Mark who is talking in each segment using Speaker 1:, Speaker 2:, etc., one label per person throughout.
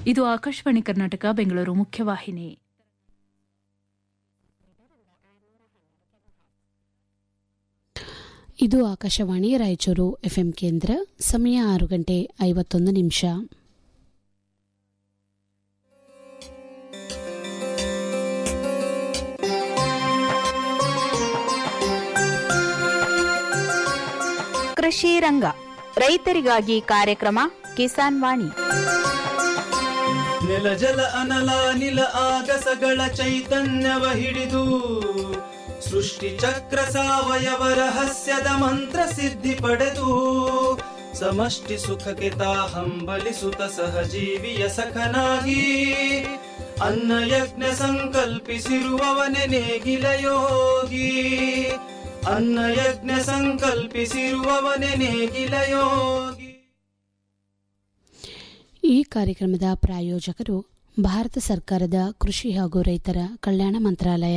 Speaker 1: ಇದು ಆಕಾಶವಾಣಿ ಕರ್ನಾಟಕ ಬೆಂಗಳೂರು ಮುಖ್ಯವಾಹಿನಿ
Speaker 2: ಇದು ಆಕಾಶವಾಣಿ ರಾಯಚೂರು ಎಫ್ಎಂ ಕೇಂದ್ರ ಸಮಯ ಆರು ಗಂಟೆ ಐವತ್ತೊಂದು ನಿಮಿಷ
Speaker 3: ಕೃಷಿ ರಂಗ ರೈತರಿಗಾಗಿ ಕಾರ್ಯಕ್ರಮ ಕಿಸಾನ್ ವಾಣಿ
Speaker 4: ನೆಲ ಜಲ ಅನಲ ನಿಲ ಆಗಸಗಳ ಚೈತನ್ಯವ ಹಿಡಿದು ಸೃಷ್ಟಿ ಚಕ್ರ ಸಾವಯವ ರಹಸ್ಯದ ಮಂತ್ರ ಸಿದ್ಧಿ ಪಡೆದು ಸಮಷ್ಟಿ ಸುಖಕ್ಕೆ ತಾ ಹಂಬಲಿಸುತ್ತ ಸಹಜೀವಿಯ ಸಖನಾಗಿ ಅನ್ನ ಯಜ್ಞ ಸಂಕಲ್ಪಿಸಿರುವವನೆ ನೇಗಿಲ ಯೋಗಿ ಅನ್ನ ಯಜ್ಞ ಸಂಕಲ್ಪಿಸಿರುವವನೆ ನೇಗಿಲ ಯೋಗಿ
Speaker 2: ಈ ಕಾರ್ಯಕ್ರಮದ ಪ್ರಾಯೋಜಕರು ಭಾರತ ಸರ್ಕಾರದ ಕೃಷಿ ಹಾಗೂ ರೈತರ ಕಲ್ಯಾಣ ಮಂತ್ರಾಲಯ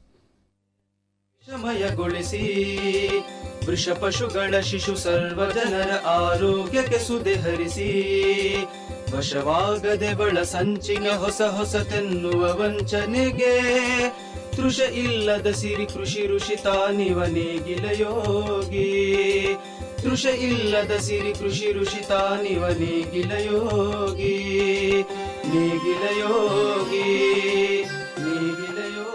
Speaker 4: ಶಮಯಗೊಳಿಸಿ ವೃಷ ಪಶುಗಳ ಶಿಶು ಸರ್ವ ಜನರ ಆರೋಗ್ಯಕ್ಕೆ ಸುದೆ ಹರಿಸಿ ವಶವಾಗದೆ ಬಳ ಸಂಚಿನ ಹೊಸ ಹೊಸತೆನ್ನುವ ವಂಚನೆಗೆ ತೃಷ ಇಲ್ಲದ ಸಿರಿ ಕೃಷಿ ಋಷಿ ತಾನಿವ ನೇಗಿಲ ಯೋಗಿ ತೃಷ ಇಲ್ಲದ ಸಿರಿ ಕೃಷಿ ಋಷಿ ತಾನಿವ ನೇಗಿಲ ಯೋಗಿ ನೇಗಿಲ ಯೋಗಿ ನೇಗಿಲ ಯೋಗಿ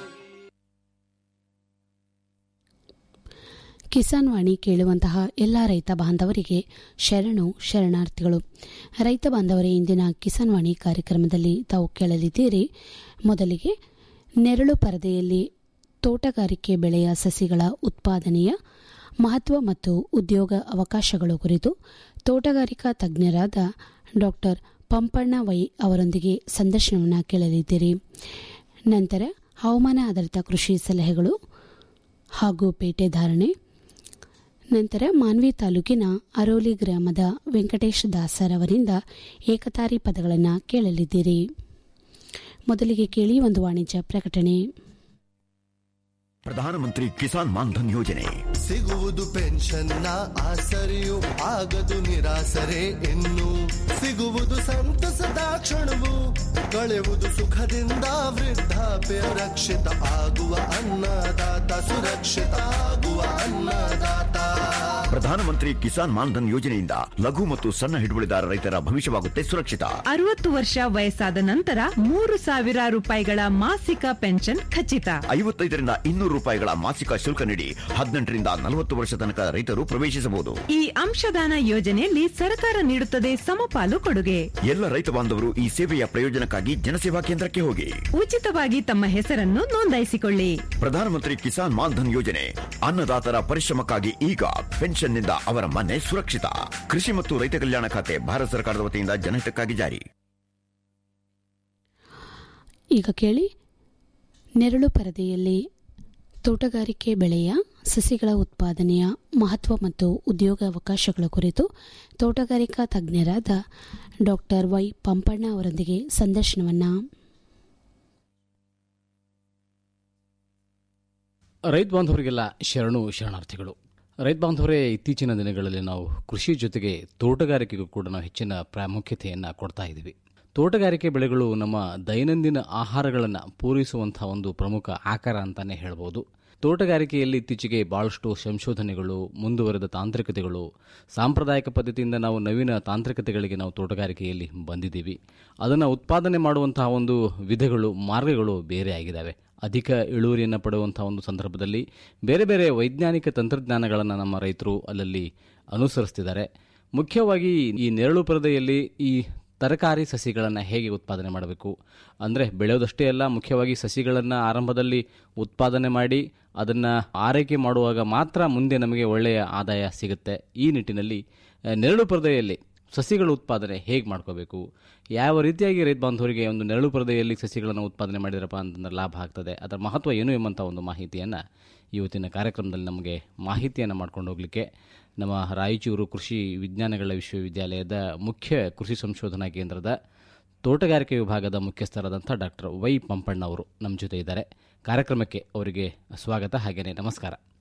Speaker 2: ಕಿಸಾನ್ ವಾಣಿ ಕೇಳುವಂತಹ ಎಲ್ಲ ರೈತ ಬಾಂಧವರಿಗೆ ಶರಣು ಶರಣಾರ್ಥಿಗಳು ರೈತ ಬಾಂಧವರೇ ಇಂದಿನ ಕಿಸಾನ್ ವಾಣಿ ಕಾರ್ಯಕ್ರಮದಲ್ಲಿ ತಾವು ಕೇಳಲಿದ್ದೀರಿ ಮೊದಲಿಗೆ ನೆರಳು ಪರದೆಯಲ್ಲಿ ತೋಟಗಾರಿಕೆ ಬೆಳೆಯ ಸಸಿಗಳ ಉತ್ಪಾದನೆಯ ಮಹತ್ವ ಮತ್ತು ಉದ್ಯೋಗ ಅವಕಾಶಗಳು ಕುರಿತು ತೋಟಗಾರಿಕಾ ತಜ್ಞರಾದ ಡಾಕ್ಟರ್ ಪಂಪಣ್ಣ ವೈ ಅವರೊಂದಿಗೆ ಸಂದರ್ಶನವನ್ನು ಕೇಳಲಿದ್ದೀರಿ ನಂತರ ಹವಾಮಾನ ಆಧಾರಿತ ಕೃಷಿ ಸಲಹೆಗಳು ಹಾಗೂ ಪೇಟೆ ಧಾರಣೆ ನಂತರ ಮಾನ್ವಿ ತಾಲೂಕಿನ ಅರೋಲಿ ಗ್ರಾಮದ ವೆಂಕಟೇಶ್ ದಾಸರ್ ಅವರಿಂದ ಏಕತಾರಿ ಪದಗಳನ್ನು ಕೇಳಲಿದ್ದೀರಿ ಮೊದಲಿಗೆ ಕೇಳಿ ಒಂದು ವಾಣಿಜ್ಯ ಪ್ರಕಟಣೆ
Speaker 5: ಪ್ರಧಾನಮಂತ್ರಿ ಕಿಸಾನ್ ಮಾನ್ಧನ್ ಯೋಜನೆ
Speaker 6: ಸಿಗುವುದು ಪೆನ್ಷನ್ನ ಆಸರೆಯು ಆಗದು ನಿರಾಸರೆ ಇನ್ನು ಸಿಗುವುದು ಸಂತಸದ ಕ್ಷಣವು ಕಳೆಯುವುದು ಸುಖದಿಂದ ವೃದ್ಧಾಪ್ಯ ರಕ್ಷಿತ ಆಗುವ ಅನ್ನದಾತ ಸುರಕ್ಷಿತ ಆಗುವ ಅನ್ನದಾತ
Speaker 5: ಪ್ರಧಾನಮಂತ್ರಿ ಕಿಸಾನ್ ಮಾನ್ಧನ್ ಯೋಜನೆಯಿಂದ ಲಘು ಮತ್ತು ಸಣ್ಣ ಹಿಡುವಳಿದಾರ ರೈತರ ಭವಿಷ್ಯವಾಗುತ್ತೆ ಸುರಕ್ಷಿತ
Speaker 7: ಅರವತ್ತು ವರ್ಷ ವಯಸ್ಸಾದ ನಂತರ ಮೂರು ಸಾವಿರ ರೂಪಾಯಿಗಳ ಮಾಸಿಕ ಪೆನ್ಷನ್ ಖಚಿತ
Speaker 5: ಐವತ್ತೈದರಿಂದ ಇನ್ನೂರು ರೂಪಾಯಿಗಳ ಮಾಸಿಕ ಶುಲ್ಕ ನೀಡಿ ಹದಿನೆಂಟರಿಂದ ನಲವತ್ತು ವರ್ಷ ತನಕ ರೈತರು ಪ್ರವೇಶಿಸಬಹುದು
Speaker 7: ಈ ಅಂಶದಾನ ಯೋಜನೆಯಲ್ಲಿ ಸರ್ಕಾರ ನೀಡುತ್ತದೆ ಸಮಪಾಲು ಕೊಡುಗೆ
Speaker 5: ಎಲ್ಲ ರೈತ ಬಾಂಧವರು ಈ ಸೇವೆಯ ಪ್ರಯೋಜನಕ್ಕಾಗಿ ಜನಸೇವಾ ಕೇಂದ್ರಕ್ಕೆ ಹೋಗಿ
Speaker 7: ಉಚಿತವಾಗಿ ತಮ್ಮ ಹೆಸರನ್ನು ನೋಂದಾಯಿಸಿಕೊಳ್ಳಿ
Speaker 5: ಪ್ರಧಾನಮಂತ್ರಿ ಕಿಸಾನ್ ಮಾನ್ಧನ್ ಯೋಜನೆ ಅನ್ನದಾತರ ಪರಿಶ್ರಮಕ್ಕಾಗಿ ಈಗ ಪೆನ್ಷನ್ನಿಂದ ಅವರ ಮನೆ ಸುರಕ್ಷಿತ ಕೃಷಿ ಮತ್ತು ರೈತ ಕಲ್ಯಾಣ ಖಾತೆ ಭಾರತ ಸರ್ಕಾರದ ವತಿಯಿಂದ ಜನಹಿತಕ್ಕಾಗಿ ಜಾರಿ
Speaker 2: ಈಗ ಕೇಳಿ ನೆರಳು ಪರದೆಯಲ್ಲಿ ತೋಟಗಾರಿಕೆ ಬೆಳೆಯ ಸಸಿಗಳ ಉತ್ಪಾದನೆಯ ಮಹತ್ವ ಮತ್ತು ಉದ್ಯೋಗ ಅವಕಾಶಗಳ ಕುರಿತು ತೋಟಗಾರಿಕಾ ತಜ್ಞರಾದ ಡಾಕ್ಟರ್ ವೈ ಪಂಪಣ್ಣ ಅವರೊಂದಿಗೆ ಸಂದರ್ಶನವನ್ನ
Speaker 8: ರೈತ ಬಾಂಧವರಿಗೆಲ್ಲ ಶರಣು ಶರಣಾರ್ಥಿಗಳು ರೈತ ಬಾಂಧವರೇ ಇತ್ತೀಚಿನ ದಿನಗಳಲ್ಲಿ ನಾವು ಕೃಷಿ ಜೊತೆಗೆ ತೋಟಗಾರಿಕೆಗೂ ಕೂಡ ನಾವು ಹೆಚ್ಚಿನ ಪ್ರಾಮುಖ್ಯತೆಯನ್ನು ಕೊಡ್ತಾ ಇದ್ದೀವಿ ತೋಟಗಾರಿಕೆ ಬೆಳೆಗಳು ನಮ್ಮ ದೈನಂದಿನ ಆಹಾರಗಳನ್ನು ಪೂರೈಸುವಂತಹ ಒಂದು ಪ್ರಮುಖ ಆಕಾರ ಅಂತಾನೆ ಹೇಳ್ಬೋದು ತೋಟಗಾರಿಕೆಯಲ್ಲಿ ಇತ್ತೀಚೆಗೆ ಬಹಳಷ್ಟು ಸಂಶೋಧನೆಗಳು ಮುಂದುವರೆದ ತಾಂತ್ರಿಕತೆಗಳು ಸಾಂಪ್ರದಾಯಿಕ ಪದ್ಧತಿಯಿಂದ ನಾವು ನವೀನ ತಾಂತ್ರಿಕತೆಗಳಿಗೆ ನಾವು ತೋಟಗಾರಿಕೆಯಲ್ಲಿ ಬಂದಿದ್ದೀವಿ ಅದನ್ನು ಉತ್ಪಾದನೆ ಮಾಡುವಂತಹ ಒಂದು ವಿಧಗಳು ಮಾರ್ಗಗಳು ಬೇರೆ ಆಗಿದ್ದಾವೆ ಅಧಿಕ ಇಳುವರಿಯನ್ನು ಪಡೆಯುವಂತಹ ಒಂದು ಸಂದರ್ಭದಲ್ಲಿ ಬೇರೆ ಬೇರೆ ವೈಜ್ಞಾನಿಕ ತಂತ್ರಜ್ಞಾನಗಳನ್ನು ನಮ್ಮ ರೈತರು ಅಲ್ಲಲ್ಲಿ ಅನುಸರಿಸ್ತಿದ್ದಾರೆ ಮುಖ್ಯವಾಗಿ ಈ ನೆರಳು ಪರದೆಯಲ್ಲಿ ಈ ತರಕಾರಿ ಸಸಿಗಳನ್ನು ಹೇಗೆ ಉತ್ಪಾದನೆ ಮಾಡಬೇಕು ಅಂದರೆ ಬೆಳೆಯೋದಷ್ಟೇ ಅಲ್ಲ ಮುಖ್ಯವಾಗಿ ಸಸಿಗಳನ್ನು ಆರಂಭದಲ್ಲಿ ಉತ್ಪಾದನೆ ಮಾಡಿ ಅದನ್ನು ಆರೈಕೆ ಮಾಡುವಾಗ ಮಾತ್ರ ಮುಂದೆ ನಮಗೆ ಒಳ್ಳೆಯ ಆದಾಯ ಸಿಗುತ್ತೆ ಈ ನಿಟ್ಟಿನಲ್ಲಿ ಆ, ನೆರಳು ಪರದೆಯಲ್ಲಿ ಸಸಿಗಳ ಉತ್ಪಾದನೆ ಹೇಗೆ ಮಾಡ್ಕೋಬೇಕು ಯಾವ ರೀತಿಯಾಗಿ ರೈತ ಬಾಂಧವರಿಗೆ ಒಂದು ನೆರಳು ಪರದೆಯಲ್ಲಿ ಸಸಿಗಳನ್ನು ಉತ್ಪಾದನೆ ಮಾಡಿದ್ರಪ್ಪ ಅಂತಂದ್ರೆ ಲಾಭ ಆಗ್ತದೆ ಅದರ ಮಹತ್ವ ಏನು ಎಂಬಂಥ ಒಂದು ಮಾಹಿತಿಯನ್ನು ಇವತ್ತಿನ ಕಾರ್ಯಕ್ರಮದಲ್ಲಿ ನಮಗೆ ಮಾಹಿತಿಯನ್ನು ಮಾಡ್ಕೊಂಡು ಹೋಗಲಿಕ್ಕೆ ನಮ್ಮ ರಾಯಚೂರು ಕೃಷಿ ವಿಜ್ಞಾನಗಳ ವಿಶ್ವವಿದ್ಯಾಲಯದ ಮುಖ್ಯ ಕೃಷಿ ಸಂಶೋಧನಾ ಕೇಂದ್ರದ ತೋಟಗಾರಿಕೆ ವಿಭಾಗದ ಮುಖ್ಯಸ್ಥರಾದಂಥ ಡಾಕ್ಟರ್ ವೈ ಪಂಪಣ್ಣ ಅವರು ನಮ್ಮ ಜೊತೆ ಇದ್ದಾರೆ ಕಾರ್ಯಕ್ರಮಕ್ಕೆ ಅವರಿಗೆ ಸ್ವಾಗತ ಹಾಗೆಯೇ ನಮಸ್ಕಾರ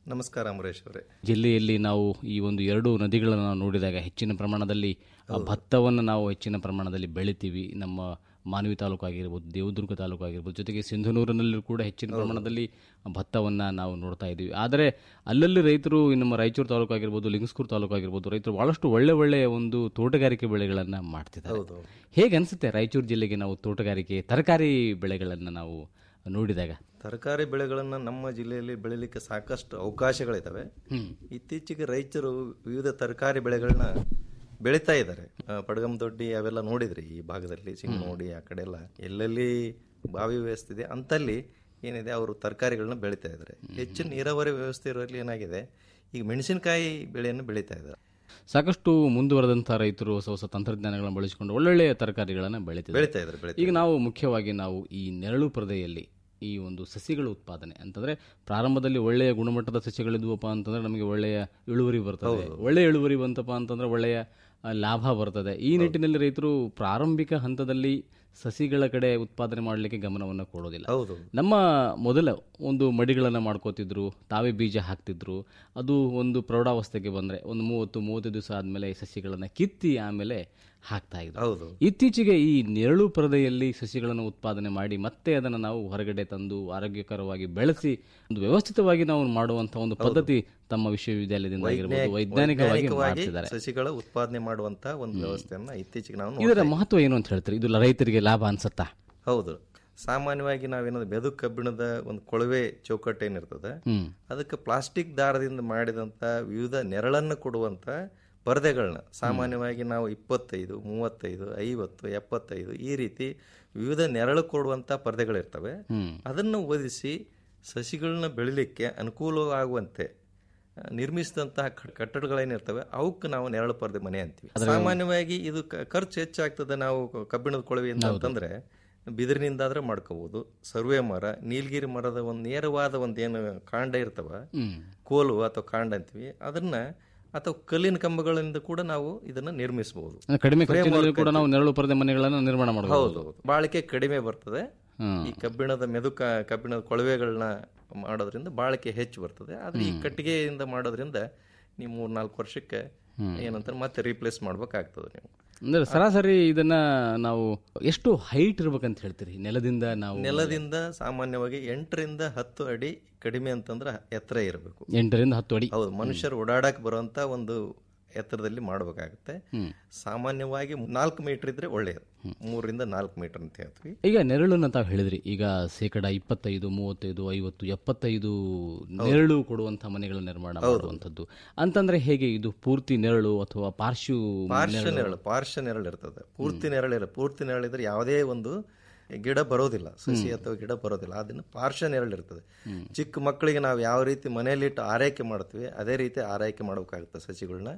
Speaker 9: ನಮಸ್ಕಾರ ಅಮರೇಶ್ ಅವರೇ
Speaker 8: ಜಿಲ್ಲೆಯಲ್ಲಿ ನಾವು ಈ ಒಂದು ಎರಡು ನದಿಗಳನ್ನು ನಾವು ನೋಡಿದಾಗ ಹೆಚ್ಚಿನ ಪ್ರಮಾಣದಲ್ಲಿ ಆ ಭತ್ತವನ್ನು ನಾವು ಹೆಚ್ಚಿನ ಪ್ರಮಾಣದಲ್ಲಿ ಬೆಳಿತೀವಿ ನಮ್ಮ ಮಾನವಿ ತಾಲೂಕು ಆಗಿರ್ಬೋದು ದೇವದುರ್ಗ ತಾಲೂಕು ಆಗಿರ್ಬೋದು ಜೊತೆಗೆ ಸಿಂಧನೂರಿನಲ್ಲೂ ಕೂಡ ಹೆಚ್ಚಿನ ಪ್ರಮಾಣದಲ್ಲಿ ಭತ್ತವನ್ನು ನಾವು ನೋಡ್ತಾ ಇದ್ದೀವಿ ಆದರೆ ಅಲ್ಲಲ್ಲಿ ರೈತರು ಈ ನಮ್ಮ ರಾಯಚೂರು ತಾಲೂಕು ಆಗಿರ್ಬೋದು ಲಿಂಗಸ್ಕೂರು ತಾಲೂಕು ಆಗಿರ್ಬೋದು ರೈತರು ಬಹಳಷ್ಟು ಒಳ್ಳೆ ಒಳ್ಳೆಯ ಒಂದು ತೋಟಗಾರಿಕೆ ಬೆಳೆಗಳನ್ನು ಮಾಡ್ತಿದ್ದಾರೆ ಹೇಗೆ ಅನಿಸುತ್ತೆ ರಾಯಚೂರು ಜಿಲ್ಲೆಗೆ ನಾವು ತೋಟಗಾರಿಕೆ ತರಕಾರಿ ಬೆಳೆಗಳನ್ನು ನಾವು ನೋಡಿದಾಗ
Speaker 9: ತರಕಾರಿ ಬೆಳೆಗಳನ್ನು ನಮ್ಮ ಜಿಲ್ಲೆಯಲ್ಲಿ ಬೆಳಿಲಿಕ್ಕೆ ಸಾಕಷ್ಟು ಅವಕಾಶಗಳಿದ್ದಾವೆ ಇತ್ತೀಚೆಗೆ ರೈತರು ವಿವಿಧ ತರಕಾರಿ ಬೆಳೆಗಳನ್ನ ಬೆಳೀತಾ ಇದ್ದಾರೆ ಆ, ಪಡಗಮ್ ದೊಡ್ಡಿ ಅವೆಲ್ಲ ನೋಡಿದ್ರಿ ಈ ಭಾಗದಲ್ಲಿ ಚಿಂಗನೋಡಿ ಆ ಕಡೆ ಎಲ್ಲ ಎಲ್ಲೆಲ್ಲಿ ಬಾವಿ ವ್ಯವಸ್ಥೆ ಇದೆ ಅಂತಲ್ಲಿ ಏನಿದೆ ಅವರು ತರಕಾರಿಗಳನ್ನ ಬೆಳೀತಾ ಇದ್ದಾರೆ ಹೆಚ್ಚಿನ ನೀರಾವರಿ ವ್ಯವಸ್ಥೆ ಇರೋಲ್ಲಿ ಏನಾಗಿದೆ ಈಗ ಮೆಣಸಿನಕಾಯಿ ಬೆಳೆಯನ್ನು ಬೆಳೀತಾ ಇದ್ದಾರೆ
Speaker 8: ಸಾಕಷ್ಟು ಮುಂದುವರೆದಂಥ ರೈತರು ಹೊಸ ಹೊಸ ತಂತ್ರಜ್ಞಾನಗಳನ್ನು ಬಳಸಿಕೊಂಡು ಒಳ್ಳೊಳ್ಳೆಯ ತರಕಾರಿಗಳನ್ನು
Speaker 9: ಬೆಳೀತಾ
Speaker 8: ಬೆಳೀತಿದ್ದಾರೆ
Speaker 9: ಇದ್ದಾರೆ ಬೆಳೀತಾ
Speaker 8: ಈಗ ನಾವು ಮುಖ್ಯವಾಗಿ ನಾವು ಈ ನೆರಳು ಪ್ರದೇಯಲ್ಲಿ ಈ ಒಂದು ಸಸಿಗಳ ಉತ್ಪಾದನೆ ಅಂತಂದ್ರೆ ಪ್ರಾರಂಭದಲ್ಲಿ ಒಳ್ಳೆಯ ಗುಣಮಟ್ಟದ ಸಸ್ಯಗಳಿದ್ವಪ್ಪ ಅಂತಂದ್ರೆ ನಮಗೆ ಒಳ್ಳೆಯ ಇಳುವರಿ ಬರ್ತದೆ ಒಳ್ಳೆಯ ಇಳುವರಿ ಬಂತಪ್ಪ ಅಂತಂದ್ರೆ ಒಳ್ಳೆಯ ಆ, ಲಾಭ ಬರ್ತದೆ ಈ ನಿಟ್ಟಿನಲ್ಲಿ ರೈತರು ಪ್ರಾರಂಭಿಕ ಹಂತದಲ್ಲಿ ಸಸಿಗಳ ಕಡೆ ಉತ್ಪಾದನೆ ಮಾಡಲಿಕ್ಕೆ ಗಮನವನ್ನು ಕೊಡೋದಿಲ್ಲ
Speaker 9: ಹೌದು
Speaker 8: ನಮ್ಮ ಮೊದಲ ಒಂದು ಮಡಿಗಳನ್ನು ಮಾಡ್ಕೋತಿದ್ರು ತಾವೇ ಬೀಜ ಹಾಕ್ತಿದ್ರು ಅದು ಒಂದು ಪ್ರೌಢಾವಸ್ಥೆಗೆ ಬಂದರೆ ಒಂದು ಮೂವತ್ತು ಮೂವತ್ತು ದಿವಸ ಆದಮೇಲೆ ಈ ಸಸಿಗಳನ್ನು ಕಿತ್ತಿ ಆಮೇಲೆ ಹಾಕ್ತಾ ಇದ್ರು
Speaker 9: ಹೌದು
Speaker 8: ಇತ್ತೀಚೆಗೆ ಈ ನೆರಳು ಪರದೆಯಲ್ಲಿ ಸಸಿಗಳನ್ನು ಉತ್ಪಾದನೆ ಮಾಡಿ ಮತ್ತೆ ಅದನ್ನು ನಾವು ಹೊರಗಡೆ ತಂದು ಆರೋಗ್ಯಕರವಾಗಿ ಬೆಳೆಸಿ ಒಂದು ವ್ಯವಸ್ಥಿತವಾಗಿ ನಾವು ಮಾಡುವಂತ ಒಂದು ಪದ್ಧತಿ ತಮ್ಮ ವಿಶ್ವವಿದ್ಯಾಲಯದಿಂದ ಆಗಿರ್ಬೋದು ವೈಜ್ಞಾನಿಕವಾಗಿ
Speaker 9: ವೈಜ್ಞಾನಿಕವಾಗಿ
Speaker 8: ಮಾಡ್ತಿದ್ದಾರೆ
Speaker 9: ಸಸಿಗಳ ಉತ್ಪಾದನೆ ಮಾಡುವಂತ ಒಂದು ವ್ಯವಸ್ಥೆಯನ್ನ ಇತ್ತೀಚೆಗೆ ನಾವು ನೋಡ್ತಾ
Speaker 8: ಇದರ ಮಹತ್ವ ಏನು ಅಂತ ಹೇಳ್ತಾರೆ ಇದು ರೈತರಿಗೆ ಲಾಭ ಅನ್ಸತ್ತಾ
Speaker 9: ಹೌದು ಸಾಮಾನ್ಯವಾಗಿ ನಾವೇನದು ಬೆದು ಕಬ್ಬಿಣದ ಒಂದು ಕೊಳವೆ ಚೌಕಟ್ಟು ಏನಿರ್ತದೆ
Speaker 8: ಹ್ಮ್
Speaker 9: ಅದಕ್ಕೆ ಪ್ಲಾಸ್ಟಿಕ್ ದಾರದಿಂದ ಮಾಡಿದಂತ ವಿವಿಧ ನೆರಳನ್ನು ಕೊಡುವಂತ ಪರದೆಗಳನ್ನ ಸಾಮಾನ್ಯವಾಗಿ ನಾವು ಇಪ್ಪತ್ತೈದು ಮೂವತ್ತೈದು ಐವತ್ತು ಎಪ್ಪತ್ತೈದು ಈ ರೀತಿ ವಿವಿಧ ನೆರಳು ಕೊಡುವಂತ ಪರದೆಗಳಿರ್ತವೆ
Speaker 8: ಹ್ಮ್
Speaker 9: ಅದನ್ನು ಒದಿಸಿ ಸಸಿಗಳನ್ನ ಬೆಳಿಲಿಕ್ಕೆ ಅನುಕೂಲವಾಗುವಂತೆ ಆ, ನಿರ್ಮಿಸಿದಂತಹ ಕ- ಕಟ್ಟಡಗಳೇನಿರ್ತವೆ ಅವಕ್ಕೆ ನಾವು ನೆರಳು ಪರದೆ ಮನೆ ಅಂತೀವಿ ಸಾಮಾನ್ಯವಾಗಿ ಇದು ಕ- ಖರ್ಚು ಹೆಚ್ಚಾಗ್ತದೆ ನಾವು ಕ- ಕಬ್ಬಿಣದ ಕೊಳವೆಯಿಂದ ಅಂತಂದ್ರೆ ಬಿದಿರಿನಿಂದ ಆದ್ರೆ ಮಾಡ್ಕೋಬಹುದು ಸರ್ವೆ ಮರ ನೀಲಗಿರಿ ಮರದ ಒಂದು ನೇರವಾದ ಒಂದು ಏನು ಕಾಂಡ ಇರ್ತವ
Speaker 8: ಹ್ಮ್
Speaker 9: ಕೋಲು ಅಥವಾ ಕಾಂಡ ಅಂತೀವಿ ಅದನ್ನ ಅಥವಾ ಕಲ್ಲಿನ ಕಂಬಗಳಿಂದ ಕೂಡ ನಾವು ಇದನ್ನ ನಿರ್ಮಿಸಬಹುದು
Speaker 8: ಅಂದ್ರೆ ಕಡಿಮೆ ಖರ್ಚಿನಲ್ಲಿ ಕೂಡ ನಾವು ನೆರಳು ಪರದೆ ಮನೆಗಳನ್ನು ನಿರ್ಮಾಣ ಮಾಡಬಹುದು
Speaker 9: ಹೌದು ಬಾಳಿಕೆ ಕಡಿಮೆ ಬರ್ತದೆ
Speaker 8: ಹ್ಮ್.
Speaker 9: ಈ ಕಬ್ಬಿಣದ ಮೆದುಕ ಕಬ್ಬಿಣದ ಕೊಳವೆಗಳನ್ನ ಮಾಡೋದ್ರಿಂದ ಬಾಳಿಕೆ ಹೆಚ್ಚು ಬರ್ತದೆ ಆದ್ರೆ ಈ ಕಟ್ಟಿಗೆಯಿಂದ ಮಾಡೋದ್ರಿಂದ ನೀವು ಮೂರ್ ನಾಲ್ಕು ವರ್ಷಕ್ಕೆ ಏನಂತಾರೆ ಮತ್ತೆ ರೀಪ್ಲೇಸ್ ಮಾಡ್ಬೇಕಾಗ್ತದೆ ನೀವು
Speaker 8: ಅಂದ್ರೆ ಸರಾಸರಿ ಇದನ್ನ ನಾವು ಎಷ್ಟು ಹೈಟ್ ಇರ್ಬೇಕಂತ ಹೇಳ್ತೀರಿ ನೆಲದಿಂದ ನಾವು
Speaker 9: ನೆಲದಿಂದ ಸಾಮಾನ್ಯವಾಗಿ ಎಂಟರಿಂದ ಹತ್ತು ಅಡಿ ಕಡಿಮೆ ಅಂತಂದ್ರೆ ಎತ್ತರ ಇರಬೇಕು
Speaker 8: ಎಂಟರಿಂದ ಹತ್ತು ಅಡಿ
Speaker 9: ಹೌದು ಮನುಷ್ಯರು ಓಡಾಡಕ್ ಬರುವಂತ ಒಂದು ಎತ್ತರದಲ್ಲಿ ಮಾಡಬೇಕಾಗುತ್ತೆ
Speaker 8: ಹ್ಮ್.
Speaker 9: ಸಾಮಾನ್ಯವಾಗಿ ನಾಲ್ಕು ಮೀಟರ್ ಇದ್ರೆ ಒಳ್ಳೆಯದು ಮೂರರಿಂದ ನಾಲ್ಕು ಮೀಟರ್ ಅಂತ ಹೇಳ್ತೀವಿ
Speaker 8: ಈಗ ನೆರಳನ್ನ ತಾವು ಹೇಳಿದ್ರಿ ಈಗ ಶೇಕಡ ಇಪ್ಪತ್ತೈದು ಮೂವತ್ತೈದು ಐವತ್ತು ಎಪ್ಪತ್ತೈದು ನೆರಳು ಕೊಡುವಂತ ಮನೆಗಳ ನಿರ್ಮಾಣ ಮಾಡುವಂತದ್ದು ಅಂತಂದ್ರೆ ಹೇಗೆ ಇದು ಪೂರ್ತಿ ನೆರಳು ಅಥವಾ ಪಾರ್ಶ್ವ
Speaker 9: ಪಾರ್ಶ್ವ ನೆರಳು ಪಾರ್ಶ್ವ ನೆರಳು ಇರ್ತದೆ ಪೂರ್ತಿ ನೆರಳಿಲ್ಲ ಪೂರ್ತಿ ನೆರಳಿದ್ರೆ ಯಾವುದೇ ಒಂದು ಗಿಡ ಬರೋದಿಲ್ಲ ಸಸಿ ಅಥವಾ ಗಿಡ ಬರೋದಿಲ್ಲ ಅದನ್ನ ಪಾರ್ಶ್ವ ನೆರಳು ಇರ್ತದೆ ಚಿಕ್ಕ ಮಕ್ಕಳಿಗೆ ನಾವು ಯಾವ ರೀತಿ ಮನೆಯಲ್ಲಿಟ್ಟು ಆರೈಕೆ ಮಾಡ್ತೀವಿ ಅದೇ ರೀತಿ ಆರೈಕೆ ಮಾಡಬೇಕಾಗುತ್ತೆ ಸಸಿಗಳನ್ನ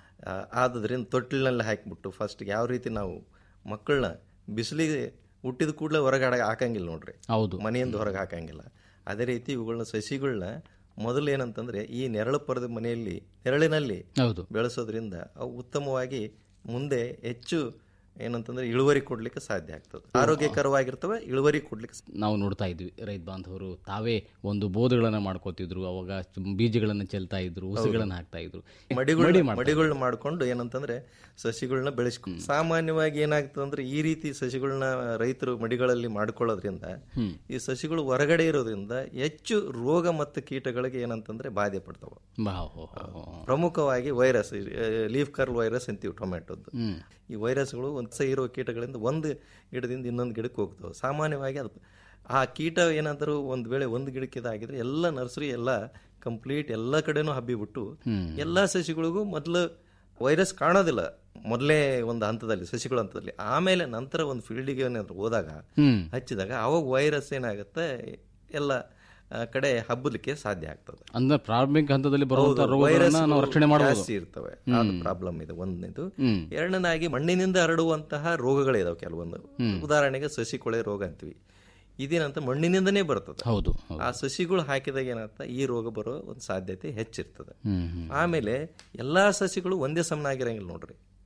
Speaker 9: ಆದ್ರಿಂದ ತೊಟ್ಟಿಲಿನಲ್ಲಿ ಹಾಕಿಬಿಟ್ಟು ಫಸ್ಟ್ ಯಾವ ರೀತಿ ನಾವು ಮಕ್ಕಳನ್ನ ಬಿಸಿಲಿಗೆ ಹುಟ್ಟಿದ ಕೂಡಲೇ ಹೊರಗಡೆ ಹಾಕಂಗಿಲ್ಲ ನೋಡ್ರಿ
Speaker 8: ಹೌದು
Speaker 9: ಮನೆಯಿಂದ ಹೊರಗೆ ಹಾಕಂಗಿಲ್ಲ ಅದೇ ರೀತಿ ಇವುಗಳನ್ನ ಸಸಿಗಳನ್ನ ಮೊದಲು ಏನಂತಂದ್ರೆ ಈ ನೆರಳು ಪಡೆದ ಮನೆಯಲ್ಲಿ ನೆರಳಿನಲ್ಲಿ
Speaker 8: ಹೌದು
Speaker 9: ಬೆಳೆಸೋದ್ರಿಂದ ಅವು ಉತ್ತಮವಾಗಿ ಮುಂದೆ ಹೆಚ್ಚು ಏನಂತಂದ್ರೆ ಇಳುವರಿ ಕೊಡ್ಲಿಕ್ಕೆ ಸಾಧ್ಯ ಆಗ್ತದೆ ಆರೋಗ್ಯಕರವಾಗಿರ್ತವೆ ಇಳುವರಿ ಕೊಡ್ಲಿಕ್ಕೆ ಸ-
Speaker 8: ನಾವು ನೋಡ್ತಾ ಇದ್ವಿ ರೈತ ಬಾಂಧವರು ತಾವೇ ಒಂದು ಬೋಧಗಳನ್ನ ಮಾಡ್ಕೋತಿದ್ರು ಅವಾಗ ಬೀಜಗಳನ್ನ ಚೆಲ್ತಾ ಇದ್ರು ಉಸಿಗಳನ್ನ ಹಾಕ್ತಾ ಇದ್ರು
Speaker 9: ಮಡಿಗಳು
Speaker 8: ಮಡಿ ಮಾಡ್ತಾ
Speaker 9: ಮಡಿಗಳನ್ನ ಮಾಡ್ಕೊಂಡು ಏನಂತಂದ್ರೆ ಸಸಿಗಳನ್ನ ಬೆಳೆಸ್ಕೊ ಸಾಮಾನ್ಯವಾಗಿ ಏನಾಗ್ತದೆ ಅಂದ್ರೆ ಈ ರೀತಿ ಸಸಿಗಳನ್ನ ರೈತರು ಮಡಿಗಳಲ್ಲಿ ಮಾಡ್ಕೊಳ್ಳೋದ್ರಿಂದ ಈ ಸಸಿಗಳು ಹೊರಗಡೆ ಇರೋದ್ರಿಂದ ಹೆಚ್ಚು ರೋಗ ಮತ್ತು ಕೀಟಗಳಿಗೆ ಏನಂತಂದ್ರೆ ಬಾಧೆ ಪಡ್ತಾವ
Speaker 8: ಬಾ, ಹೋ, ಹೋ, ಹೋ.
Speaker 9: ಪ್ರಮುಖವಾಗಿ ವೈರಸ್ ಲೀಫ್ ಕರ್ಲ್ ವೈರಸ್ ಅಂತೀವಿ ಟೊಮೆಟೊದ್ದು
Speaker 8: ಹ್ಮ್.
Speaker 9: ಈ ವೈರಸ್ಗಳು ಒಂದು ಸ ಇರೋ ಕೀಟಗಳಿಂದ ಒಂದು ಗಿಡದಿಂದ ಇನ್ನೊಂದು ಗಿಡಕ್ಕೆ ಹೋಗ್ತವೆ ಸಾಮಾನ್ಯವಾಗಿ ಅದು ಆ ಕೀಟ ಏನಾದರೂ ಒಂದು ವೇಳೆ ಒಂದು ಗಿಡಕ್ಕೆ ಇದಾಗಿದ್ರೆ ಎಲ್ಲ ನರ್ಸರಿ ಎಲ್ಲ ಕಂಪ್ಲೀಟ್ ಎಲ್ಲ ಕಡೆನೂ ಹಬ್ಬಿಬಿಟ್ಟು ಎಲ್ಲ ಸಸಿಗಳಿಗೂ ಮೊದಲು ವೈರಸ್ ಕಾಣೋದಿಲ್ಲ ಮೊದಲೇ ಒಂದು ಹಂತದಲ್ಲಿ ಸಸಿಗಳ ಹಂತದಲ್ಲಿ ಆಮೇಲೆ ನಂತರ ಒಂದು ಫೀಲ್ಡಿಗೆ ಏನಾದ್ರು ಹೋದಾಗ
Speaker 8: ಹ್ಮ್
Speaker 9: ಹಚ್ಚಿದಾಗ ಅವಾಗ ವೈರಸ್ ಏನಾಗುತ್ತೆ ಎಲ್ಲ ಆ, ಕಡೆ ಹಬ್ಬಲಿಕ್ಕೆ ಸಾಧ್ಯ ಆಗ್ತದೆ
Speaker 8: ಅಂದ್ರೆ ಪ್ರಾರಂಭಿಕ ಹಂತದಲ್ಲಿ ಬರುವಂತ
Speaker 9: ಹೌದು,
Speaker 8: ರೋಗಗಳನ್ನ
Speaker 9: ವೈರಸ್ಗಳು
Speaker 8: ನಾವು ರಕ್ಷಣೆ ಮಾಡಬಹುದು
Speaker 9: ಜಾಸ್ತಿ ಇರ್ತವೆ ಅದು ಪ್ರಾಬ್ಲಮ್ ಇದೆ ಒಂದನೇದು
Speaker 8: ಹ್ಮ್.
Speaker 9: ಎರಡನೇದಾಗಿ ಮಣ್ಣಿನಿಂದ ಹರಡುವಂತಹ ರೋಗಗಳಿದಾವೆ ಕೆಲವೊಂದು ಉದಾಹರಣೆಗೆ ಸಸಿ ಕೊಳೆ ರೋಗ ಅಂತೀವಿ ಇದೇನಂತ ಮಣ್ಣಿನಿಂದನೇ ಬರ್ತದೆ
Speaker 8: ಹೌದು ಹೌದು.
Speaker 9: ಆ ಸಸಿಗಳು ಹಾಕಿದಾಗ ಏನಂತ ಈ ರೋಗ ಬರೋ ಒಂದು ಸಾಧ್ಯತೆ ಹೆಚ್ಚಿರ್ತದೆ
Speaker 8: ಹ್ಮ್ ಹ್ಮ್
Speaker 9: ಆಮೇಲೆ ಎಲ್ಲಾ ಸಸಿಗಳು ಒಂದೇ ಸಮನಾಗಿರಂಗಿಲ್ಲ ನೋಡ್ರಿ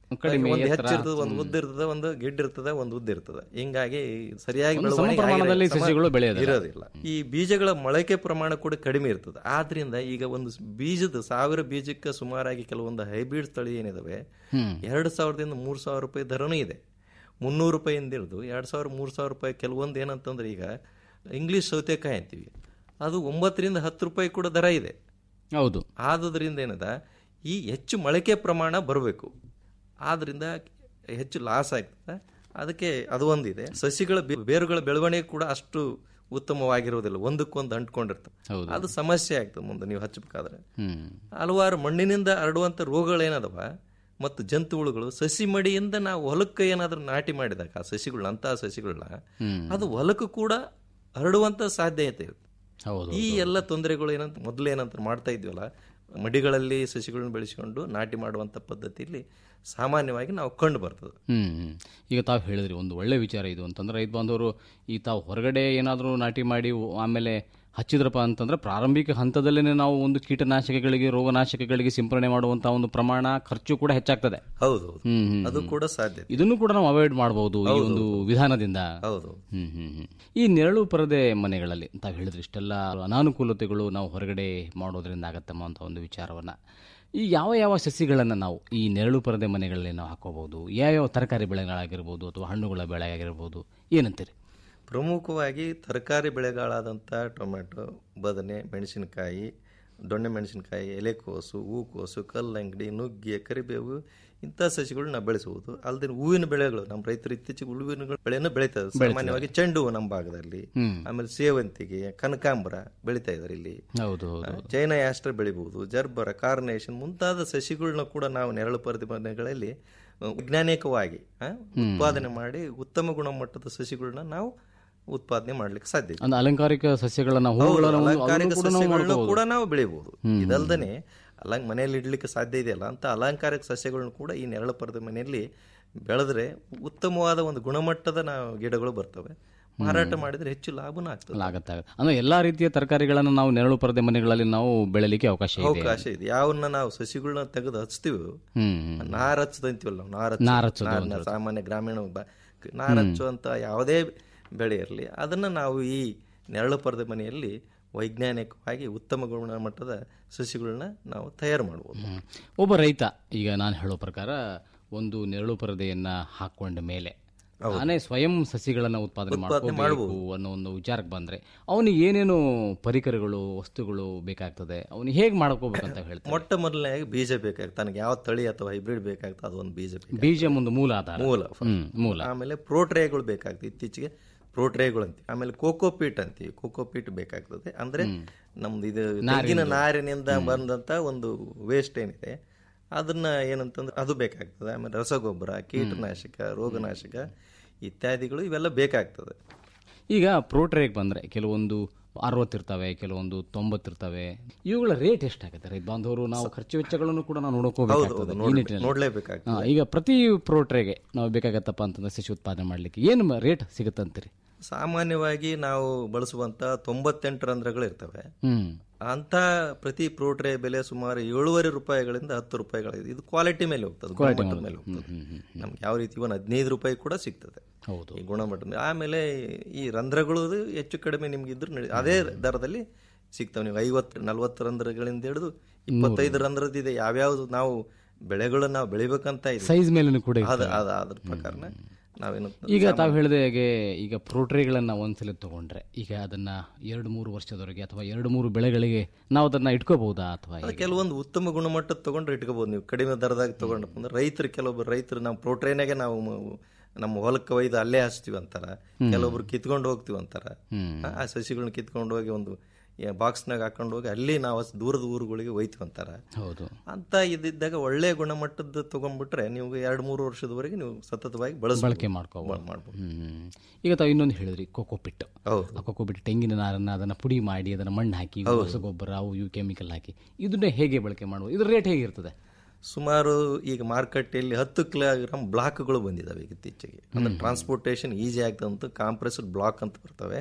Speaker 8: ಕಡಿಮೆ,
Speaker 9: ಒಂದು
Speaker 8: ಎತ್ತರ,
Speaker 9: ಹೆಚ್ಚಿರ್ತದೆ ಒಂದು ಉದ್ದ ಇರ್ತದೆ ಒಂದು ಗಿಡ್ ಇರ್ತದೆ ಒಂದು ಉದ್ದ ಇರ್ತದೆ ಹಿಂಗಾಗಿ ಸರಿಯಾಗಿ
Speaker 8: ಒಂದು ಸಮ
Speaker 9: ಬೆಳವಣಿಗೆ
Speaker 8: ಪ್ರಮಾಣದಲ್ಲಿ
Speaker 9: ಆಗಿರೋ-
Speaker 8: ಸಸಿಗಳು
Speaker 9: ಸಮ-
Speaker 8: ಬೆಳೆಯೋದಿಲ್ಲ.
Speaker 9: ಇರೋದಿಲ್ಲ ಈ ಬೀಜಗಳ ಮೊಳಕೆ ಪ್ರಮಾಣ ಕೂಡ ಕಡಿಮೆ ಇರ್ತದೆ ಆದ್ರಿಂದ ಈಗ ಒಂದು ಬೀಜದ ಸಾವಿರ ಬೀಜಕ್ಕೆ ಸುಮಾರಾಗಿ ಕೆಲವೊಂದು ಹೈಬ್ರಿಡ್ ತಳಿ ಏನಿದಾವೆ ಎರಡು ಸಾವಿರದಿಂದ ಮೂರು ಸಾವಿರ ರೂಪಾಯಿ ದರನೂ ಇದೆ ಮುನ್ನೂರು ರೂಪಾಯಿಂದ ಹಿಡಿದು ಎರಡು ಸಾವಿರ ಮೂರು ಸಾವಿರ ರೂಪಾಯಿ ಕೆಲವೊಂದು ಏನಂತಂದ್ರೆ ಈಗ ಇಂಗ್ಲಿಷ್ ಸೌತೆಕಾಯಿ ಅಂತೀವಿ ಅದು ಒಂಬತ್ತರಿಂದ ಹತ್ತು ರೂಪಾಯಿ ಕೂಡ ದರ ಇದೆ
Speaker 8: ಹೌದು
Speaker 9: ಆದುದರಿಂದ ಏನದ ಈ ಹೆಚ್ಚು ಮೊಳಕೆ ಪ್ರಮಾಣ ಬರಬೇಕು ಆದ್ರಿಂದ ಹೆಚ್ಚು ಲಾಸ್ ಆಗ್ತದೆ ಅದಕ್ಕೆ ಅದು ಒಂದಿದೆ ಸಸಿಗಳ ಬೆ- ಬೇರುಗಳ ಬೆಳವಣಿಗೆ ಕೂಡ ಅಷ್ಟು ಉತ್ತಮವಾಗಿರುವುದಿಲ್ಲ ಒಂದಕ್ಕೊಂದು ಅಂಟ್ಕೊಂಡಿರ್ತವೆ
Speaker 8: ಹೌದು.
Speaker 9: ಅದು ಸಮಸ್ಯೆ ಆಗ್ತದೆ ಮುಂದೆ ನೀವು ಹಚ್ಚಬೇಕಾದ್ರೆ
Speaker 8: ಹ್ಮ್
Speaker 9: ಹಲವಾರು ಮಣ್ಣಿನಿಂದ ಹರಡುವಂಥ ರೋಗಗಳೇನದವ ಮತ್ತು ಜಂತುಹುಳುಗಳು ಸಸಿ ಮಡಿಯಿಂದ ನಾವು ಹೊಲಕ್ಕೆ ಏನಾದ್ರೂ ನಾಟಿ ಮಾಡಿದಾಗ ಆ ಸಸಿಗಳನ್ನ ಅಂತಹ ಸಸಿಗಳನ್ನ ಅದು ಹೊಲಕ್ಕೂ ಕೂಡ ಹರಡುವಂತ ಸಾಧ್ಯತೆ ಇರುತ್ತೆ
Speaker 8: ಹೌದು
Speaker 9: ಈ ಎಲ್ಲ ತೊಂದರೆಗಳು ಏನಂತ ಮೊದಲು ಏನಂತ ಮಾಡ್ತಾ ಇದ್ವಲ್ಲ ಮಡಿಗಳಲ್ಲಿ ಸಸಿಗಳನ್ನ ಬೆಳೆಸಿಕೊಂಡು ನಾಟಿ ಮಾಡುವಂತ ಪದ್ಧತಿಯಲ್ಲಿ ಸಾಮಾನ್ಯವಾಗಿ ನಾವು ಕಂಡು ಬರ್ತದೆ
Speaker 8: ಹ್ಮ್ ಹ್ಮ್. ಈಗ ತಾವು ಹೇಳಿದ್ರಿ ಒಂದು ಒಳ್ಳೆ ವಿಚಾರ ಇದು ಅಂತಂದ್ರೆ ರೈತ ಬಾಂಧವರು ಈ ತಾವು ಹೊರಗಡೆ ಏನಾದರೂ ನಾಟಿ ಮಾಡಿ ಆಮೇಲೆ ಹಚ್ಚಿದ್ರಪ್ಪ ಅಂತಂದ್ರೆ ಪ್ರಾರಂಭಿಕ ಹಂತದಲ್ಲೇ ನಾವು ಒಂದು ಕೀಟನಾಶಕಗಳಿಗೆ ರೋಗನಾಶಕಗಳಿಗೆ ಸಿಂಪರಣೆ ಮಾಡುವಂತ ಒಂದು ಪ್ರಮಾಣ ಖರ್ಚು ಕೂಡ ಹೆಚ್ಚಾಗ್ತದೆ
Speaker 9: ಹೌದು ಹೌದು
Speaker 8: ಹ್ಮ್, ಹ್ಮ್,
Speaker 9: ಅದು
Speaker 8: ಹ್ಮ್.
Speaker 9: ಕೂಡ ಸಾಧ್ಯ
Speaker 8: ಇದನ್ನು ಕೂಡ ನಾವು ಅವಾಯ್ಡ್ ಮಾಡಬಹುದು ಈ ಒಂದು ವಿಧಾನದಿಂದ
Speaker 9: ಹೌದು
Speaker 8: ಹ್ಮ್ ಹ್ಮ್ ಹ್ಮ್. ಈ ನೆರಳು ಪರದೆ ಮನೆಗಳಲ್ಲಿ ತಾವು ಹೇಳಿದ್ರಿ ಇಷ್ಟೆಲ್ಲ ಅನಾನುಕೂಲತೆಗಳು ನಾವು ಹೊರಗಡೆ ಮಾಡೋದ್ರಿಂದ ಆಗತ್ತಮ್ಮ ಅಂತ ಒಂದು ವಿಚಾರವನ್ನ ಈ ಯಾವ ಯಾವ ಸಸಿಗಳನ್ನು ನಾವು ಈ ನೆರಳು ಪರದೆ ಮನೆಗಳಲ್ಲಿ ನಾವು ಹಾಕೋಬಹುದು ಯಾವ್ಯಾವ ತರಕಾರಿ ಬೆಳೆಗಳಾಗಿರ್ಬೋದು ಅಥವಾ ಹಣ್ಣುಗಳ ಬೆಳೆ ಆಗಿರ್ಬೋದು ಏನಂತೀರಿ
Speaker 9: ಪ್ರಮುಖವಾಗಿ ತರಕಾರಿ ಬೆಳೆಗಳಾದಂಥ ಟೊಮೆಟೊ ಬದನೆ ಮೆಣಸಿನಕಾಯಿ ದೊಣ್ಣೆ ಮೆಣಸಿನಕಾಯಿ ಎಲೆಕೋಸು ಹೂಕೋಸು ಕಲ್ಲಂಗಡಿ ನುಗ್ಗೆ ಕರಿಬೇವು ಇಂಥ ಸಸಿಗಳು ನಾವು ಬೆಳೆಸುವುದು ಅಲ್ಲದೆ ಹೂವಿನ ಬೆಳೆಗಳು ನಮ್ಮ ರೈತರು ಇತ್ತೀಚೆಗೆ ಹೂವಿನ ಬೆಳೆಯನ್ನು ಬೆಳೀತಾರೆ ಸಾಮಾನ್ಯವಾಗಿ ಚೆಂಡು ಹೂ ನಮ್ಮ ಭಾಗದಲ್ಲಿ ಆಮೇಲೆ ಸೇವಂತಿಗೆ ಕನಕಾಂಬರ ಬೆಳೀತಾ ಇದ್ದಾರೆ ಇಲ್ಲಿ
Speaker 8: ಹೌದು
Speaker 9: ಆ, ಚೈನಾ ಆಸ್ಟ್ರ ಬೆಳಿಬಹುದು ಜರ್ಬರ ಕಾರ್ನೇಷನ್ ಮುಂತಾದ ಸಸಿಗಳನ್ನ ಕೂಡ ನಾವು ನೆರಳು ಪರದೆ ಮನೆಗಳಲ್ಲಿ ಆ, ವೈಜ್ಞಾನಿಕವಾಗಿ ಆ, ಉತ್ಪಾದನೆ ಮಾಡಿ ಉತ್ತಮ ಗುಣಮಟ್ಟದ ಸಸಿಗಳನ್ನ ನಾವು ಉತ್ಪಾದನೆ ಮಾಡ್ಲಿಕ್ಕೆ ಸಾಧ್ಯ ಇದೆ.
Speaker 8: ಅಂದ್ರೆ ಅಲಂಕಾರಿಕ ಸಸ್ಯಗಳನ್ನ
Speaker 9: ಹೌದು,
Speaker 8: ಹೂಗಳನ್ನು ಒಂದು-
Speaker 9: ಅಲಂಕಾರಿಕ
Speaker 8: ಅದನ್ನು ಕೂಡ ನಾವು
Speaker 9: ಸಸ್ಯಗಳನ್ನ
Speaker 8: ಮಾಡ್ಕೋಬಹುದು.
Speaker 9: ಕೂಡ ನಾವು ಬೆಳಿಬಹುದು ಇದಲ್ದನೆ ಅಲಂಕ ಮನೆಯಲ್ಲಿ ಇಡ್ಲಿಕ್ಕೆ ಸಾಧ್ಯ ಇದೆಯಲ್ಲ ಅಂತ ಅಲಂಕಾರಿಕ ಸಸ್ಯಗಳನ್ನು ಕೂಡ ಈ ನೆರಳು ಪರದೆ ಮನೆಯಲ್ಲಿ ಬೆಳೆದ್ರೆ ಉತ್ತಮವಾದ ಒಂದು ಗುಣಮಟ್ಟದ ನಾವು ಗಿಡಗಳು ಬರ್ತವೆ ಮಾರಾಟ ಮಾಡಿದ್ರೆ ಹೆಚ್ಚು ಲಾಭನೂ ಆಗ್ತದೆ
Speaker 8: ಆಗತ್ತೆ ಆಗತ್ತೆ. ಅಂದ್ರೆ ಎಲ್ಲಾ ರೀತಿಯ ತರಕಾರಿಗಳನ್ನ ನಾವು ನೆರಳು ಪರದೆ ಮನೆಗಳಲ್ಲಿ ನಾವು ಬೆಳೆಯಲಿಕ್ಕೆ ಅವಕಾಶ ಇದೆ
Speaker 9: ಅವಕಾಶ ಇದೆ ಯಾವನ್ನ ನಾವು ಸಸಿಗಳನ್ನ ತೆಗೆದು ಹಚ್ತೀವಿ
Speaker 8: ಹ್ಮ್ ಹ್ಮ್.
Speaker 9: ನಾರ್ ಹಚ್ಚೋದು ಅಂತೀವಲ್ಲ ನಾವು ನಾರ್ ಹಚ್ಚೋದು.
Speaker 8: ನಾರ್ ಹಚ್ಚೋದು
Speaker 9: ನಾರ್ನ ಸಾಮಾನ್ಯ ಗ್ರಾಮೀಣ ಬ- ನಾರ್ ಹಚ್ಚುವಂತ ಯಾವುದೇ ಬೆಳೆ ಇರಲಿ ಅದನ್ನ ನಾವು ಈ ನೆರಳು ಪರದೆ ಮನೆಯಲ್ಲಿ ವೈಜ್ಞಾನಿಕವಾಗಿ ಉತ್ತಮ ಗುಣಮಟ್ಟದ ಸಸಿಗಳನ್ನ ನಾವು ತಯಾರು ಮಾಡ್ಬೋದು
Speaker 8: ಹ್ಮ್. ಒಬ್ಬ ರೈತ ಈಗ ನಾನು ಹೇಳೋ ಪ್ರಕಾರ ಒಂದು ನೆರಳು ಪರದೆಯನ್ನ ಹಾಕೊಂಡ ಮೇಲೆ ನಾನೇ ಸ್ವಯಂ ಸಸಿಗಳನ್ನ ಉತ್ಪಾದನೆ ಮಾಡಬೇಕು ಅನ್ನೋ ಒಂದು ವಿಚಾರಕ್ಕೆ ಬಂದ್ರೆ ಅವನಿಗೆ ಏನೇನು ಪರಿಕರಗಳು ವಸ್ತುಗಳು ಬೇಕಾಗ್ತದೆ ಅವನಿಗೆ ಹೇಗೆ ಮಾಡ್ಕೋಬೇಕಂತ ಹೇಳ್ತಾರೆ
Speaker 9: ಮೊಟ್ಟ ಮೊದಲನೇದಾಗಿ ಬೀಜ ಬೇಕಾಗ್ತದೆ ತನಗೆ ಯಾವ ತಳಿ ಅಥವಾ ಹೈಬ್ರಿಡ್ ಬೇಕಾಗ್ತದೆ ಅದೊಂದು ಬೀಜ ಬೇಕು
Speaker 8: ಬೀಜ ಒಂದು ಮೂಲ ಆಧಾರ
Speaker 9: ಮೂಲ
Speaker 8: ಹ್ಮ್ ಮೂಲ
Speaker 9: ಆಮೇಲೆ ಪ್ರೋಟ್ರೇಗಳು ಬೇಕಾಗ್ತದೆ ಇತ್ತೀಚೆಗೆ ಪ್ರೋಟ್ರೇಗಳು ಅಂತೀವಿ ಆಮೇಲೆ ಕೋಕೋಪೀಟ್ ಅಂತೀವಿ ಕೋಕೋಪೀಟ್ ಬೇಕಾಗ್ತದೆ ಅಂದ್ರೆ ನಮ್ದು ಇದು ತೆಂಗಿನ ನಾರಿನಿಂದ ಬಂದಂತ ಒಂದು ವೇಸ್ಟ್ ಏನಿದೆ ಅದನ್ನ ಏನಂತಂದ್ರೆ ಅದು ಬೇಕಾಗ್ತದೆ ಆಮೇಲೆ ರಸಗೊಬ್ಬರ ಕೀಟನಾಶಕ ರೋಗನಾಶಕ ಇತ್ಯಾದಿಗಳು ಇವೆಲ್ಲ ಬೇಕಾಗ್ತದೆ
Speaker 8: ಈಗ ಪ್ರೋಟ್ರೇಗೆ ಬಂದ್ರೆ ಕೆಲವೊಂದು ಅರವತ್ತಿರ್ತವೆ ಕೆಲವೊಂದು ತೊಂಬತ್ತಿರ್ತವೆ ಇವುಗಳ ರೇಟ್ ಎಷ್ಟಾಗುತ್ತೆ ರೈತ ಬಾಂಧವರು ನಾವು ಖರ್ಚು ವೆಚ್ಚಗಳನ್ನು ಕೂಡ ನಾವು ನೋಡ್ಕೋಬೇಕಾಗ್ತದೆ ಈ ನಿಟ್ಟಿನಲ್ಲಿ.
Speaker 9: ನೋಡ್ಲೇಬೇಕಾಗ್ತದೆ
Speaker 8: ಹಾ, ಈಗ ಪ್ರತಿ ಪ್ರೋಟ್ರೇಗೆ ನಾವು ಬೇಕಾಗತ್ತಪ್ಪ ಅಂತಂದ್ರೆ ಸಸಿ ಉತ್ಪಾದನೆ ಮಾಡ್ಲಿಕ್ಕೆ ಏನು ರೇಟ್ ಸಿಗುತ್ತಂತೀರಿ
Speaker 9: ಸಾಮಾನ್ಯವಾಗಿ ನಾವು ಬಳಸುವಂತ ತೊಂಬತ್ತೆಂಟು ರಂಧ್ರಗಳು ಇರ್ತವೆ
Speaker 8: ಹ್ಮ್
Speaker 9: ಅಂತ ಪ್ರತಿ ಪ್ರೋಟ್ರೆ ಬೆಲೆ ಸುಮಾರು ಏಳುವರೆ ರೂಪಾಯಿಗಳಿಂದ ಹತ್ತು ರೂಪಾಯಿಗಳಿದೆ ಇದು ಕ್ವಾಲಿಟಿ ಮೇಲೆ ಹೋಗ್ತದೆ ಗುಣಮಟ್ಟದ ಮೇಲೆ ಹೋಗ್ತದೆ ನಮ್ಗೆ ಯಾವ ರೀತಿ ಒಂದು ಹದಿನೈದು ರೂಪಾಯಿ ಕೂಡ ಸಿಗ್ತದೆ
Speaker 8: ಹೌದು
Speaker 9: ಈ ಗುಣಮಟ್ಟದ ಆಮೇಲೆ ಈ ರಂಧ್ರಗಳು ಹೆಚ್ಚು ಕಡಿಮೆ ನಿಮ್ಗೆ ಇದ್ರು ನಡಿ- ಅದೇ ದರದಲ್ಲಿ ಸಿಗ್ತವೆ ನೀವು ಐವತ್ತು ನಲ್ವತ್ತು ರಂಧ್ರಗಳಿಂದ ಹಿಡಿದು ಇಪ್ಪತ್ತೈದು ರಂಧ್ರದಿದೆ ಯಾವ್ಯಾವ್ದು ನಾವು ಬೆಳೆಗಳನ್ನ ನಾವು ಬೆಳಿಬೇಕಂತ ಇದೆ
Speaker 8: ಸೈಜ್ ಮೇಲೂ ಕೂಡ
Speaker 9: ಅದ ಅದ ಅದ್ರ ಪ್ರಕಾರನ ನಾವೇನು
Speaker 8: ಈಗ ತಾವು ಹೇಳಿದ ಹಾಗೆ ಈಗ ಪ್ರೋಟ್ರೇಗಳನ್ನ ಒಂದ್ಸಲ ತಗೊಂಡ್ರೆ ಈಗ ಅದನ್ನ ಎರಡು ಮೂರು ವರ್ಷದವರೆಗೆ ಅಥವಾ ಎರಡು ಮೂರು ಬೆಳೆಗಳಿಗೆ ನಾವು ಅದನ್ನ ಇಟ್ಕೋಬಹುದಾ ಅಥವಾ
Speaker 9: ಅದು ಕೆಲವೊಂದು ಉತ್ತಮ ಗುಣಮಟ್ಟದ ತಗೊಂಡ್ರೆ ಇಟ್ಕೋಬಹುದು ನೀವು ಕಡಿಮೆ ದರದಾಗ ತಗೊಂಡಪ್ಪ ಅಂದ್ರೆ ರೈತರು ಕೆಲವೊಬ್ಬರು ರೈತರು ನಮ್ಮ ಪ್ರೋಟ್ರೇನಾಗೆ ನಾವು ಮ- ನಮ್ಮ ಹೊಲಕ್ಕೆ ಒಯ್ದು ಅಲ್ಲೇ ಹಚ್ತೀವಿ ಅಂತಾರ ಕೆಲವೊಬ್ರು ಕಿತ್ಕೊಂಡು ಹೋಗ್ತೀವಿ ಅಂತಾರ ಆ- ಆ ಸಸಿಗಳನ್ನ ಕಿತ್ಕೊಂಡು ಹೋಗಿ ಒಂದು ಬಾಕ್ಸ್ನಾಗ ಹಾಕೊಂಡು ಹೋಗಿ ಅಲ್ಲಿ ನಾವು ಹಚ್ಚಿ ದೂರದ ಊರುಗಳಿಗೆ ಒಯ್ತೀವಿ ಅಂತಾರ
Speaker 8: ಹೌದು
Speaker 9: ಅಂತ ಇದ್ದಿದ್ದಾಗ ಒಳ್ಳೆ ಗುಣಮಟ್ಟದ ತಗೊಂಡ್ಬಿಟ್ರೆ ನೀವು ಎರಡು ಮೂರು ವರ್ಷದವರೆಗೆ ನೀವು ಸತತವಾಗಿ ಬಳಸ
Speaker 8: ಬಳಕೆ ಮಾಡ್ಕೋಬಹುದು
Speaker 9: ಮಾಡ್ಬೋದು
Speaker 8: ಹ್ಮ್ ಈಗ ತಾವು ಇನ್ನೊಂದು ಹೇಳಿದ್ರಿ ಕೋಕೋಪಿಟ್
Speaker 9: ಹೌದು
Speaker 8: ಆ ಕೋಕೋಪಿಟ್ ತೆಂಗಿನ ನಾರನ್ನ ಅದನ್ನ ಪುಡಿ ಮಾಡಿ ಅದನ್ನ ಮಣ್ಣು ಹಾಕಿ ರಸಗೊಬ್ಬರ ಅವು ಇವು ಕೆಮಿಕಲ್ ಹಾಕಿ ಇದನ್ನೇ ಹೇಗೆ ಬಳಕೆ ಮಾಡುವುದು ಇದ್ರ ರೇಟ್ ಹೇಗಿರ್ತದೆ
Speaker 9: ಸುಮಾರು ಈಗ ಮಾರುಕಟ್ಟೆಯಲ್ಲಿ ಹತ್ತು ಕಿಲೋಗ್ರಾಮ್ ಬ್ಲಾಕ್ಗಳು ಬಂದಿದಾವೆ ಈಗ ಇತ್ತೀಚೆಗೆ ಅಂದ್ರೆ ಟ್ರಾನ್ಸ್ಪೋರ್ಟೇಷನ್ ಈಸಿ ಆಗ್ತದಂತ ಕಾಂಪ್ರೆಸ್ಡ್ ಬ್ಲಾಕ್ ಅಂತ ಬರ್ತವೆ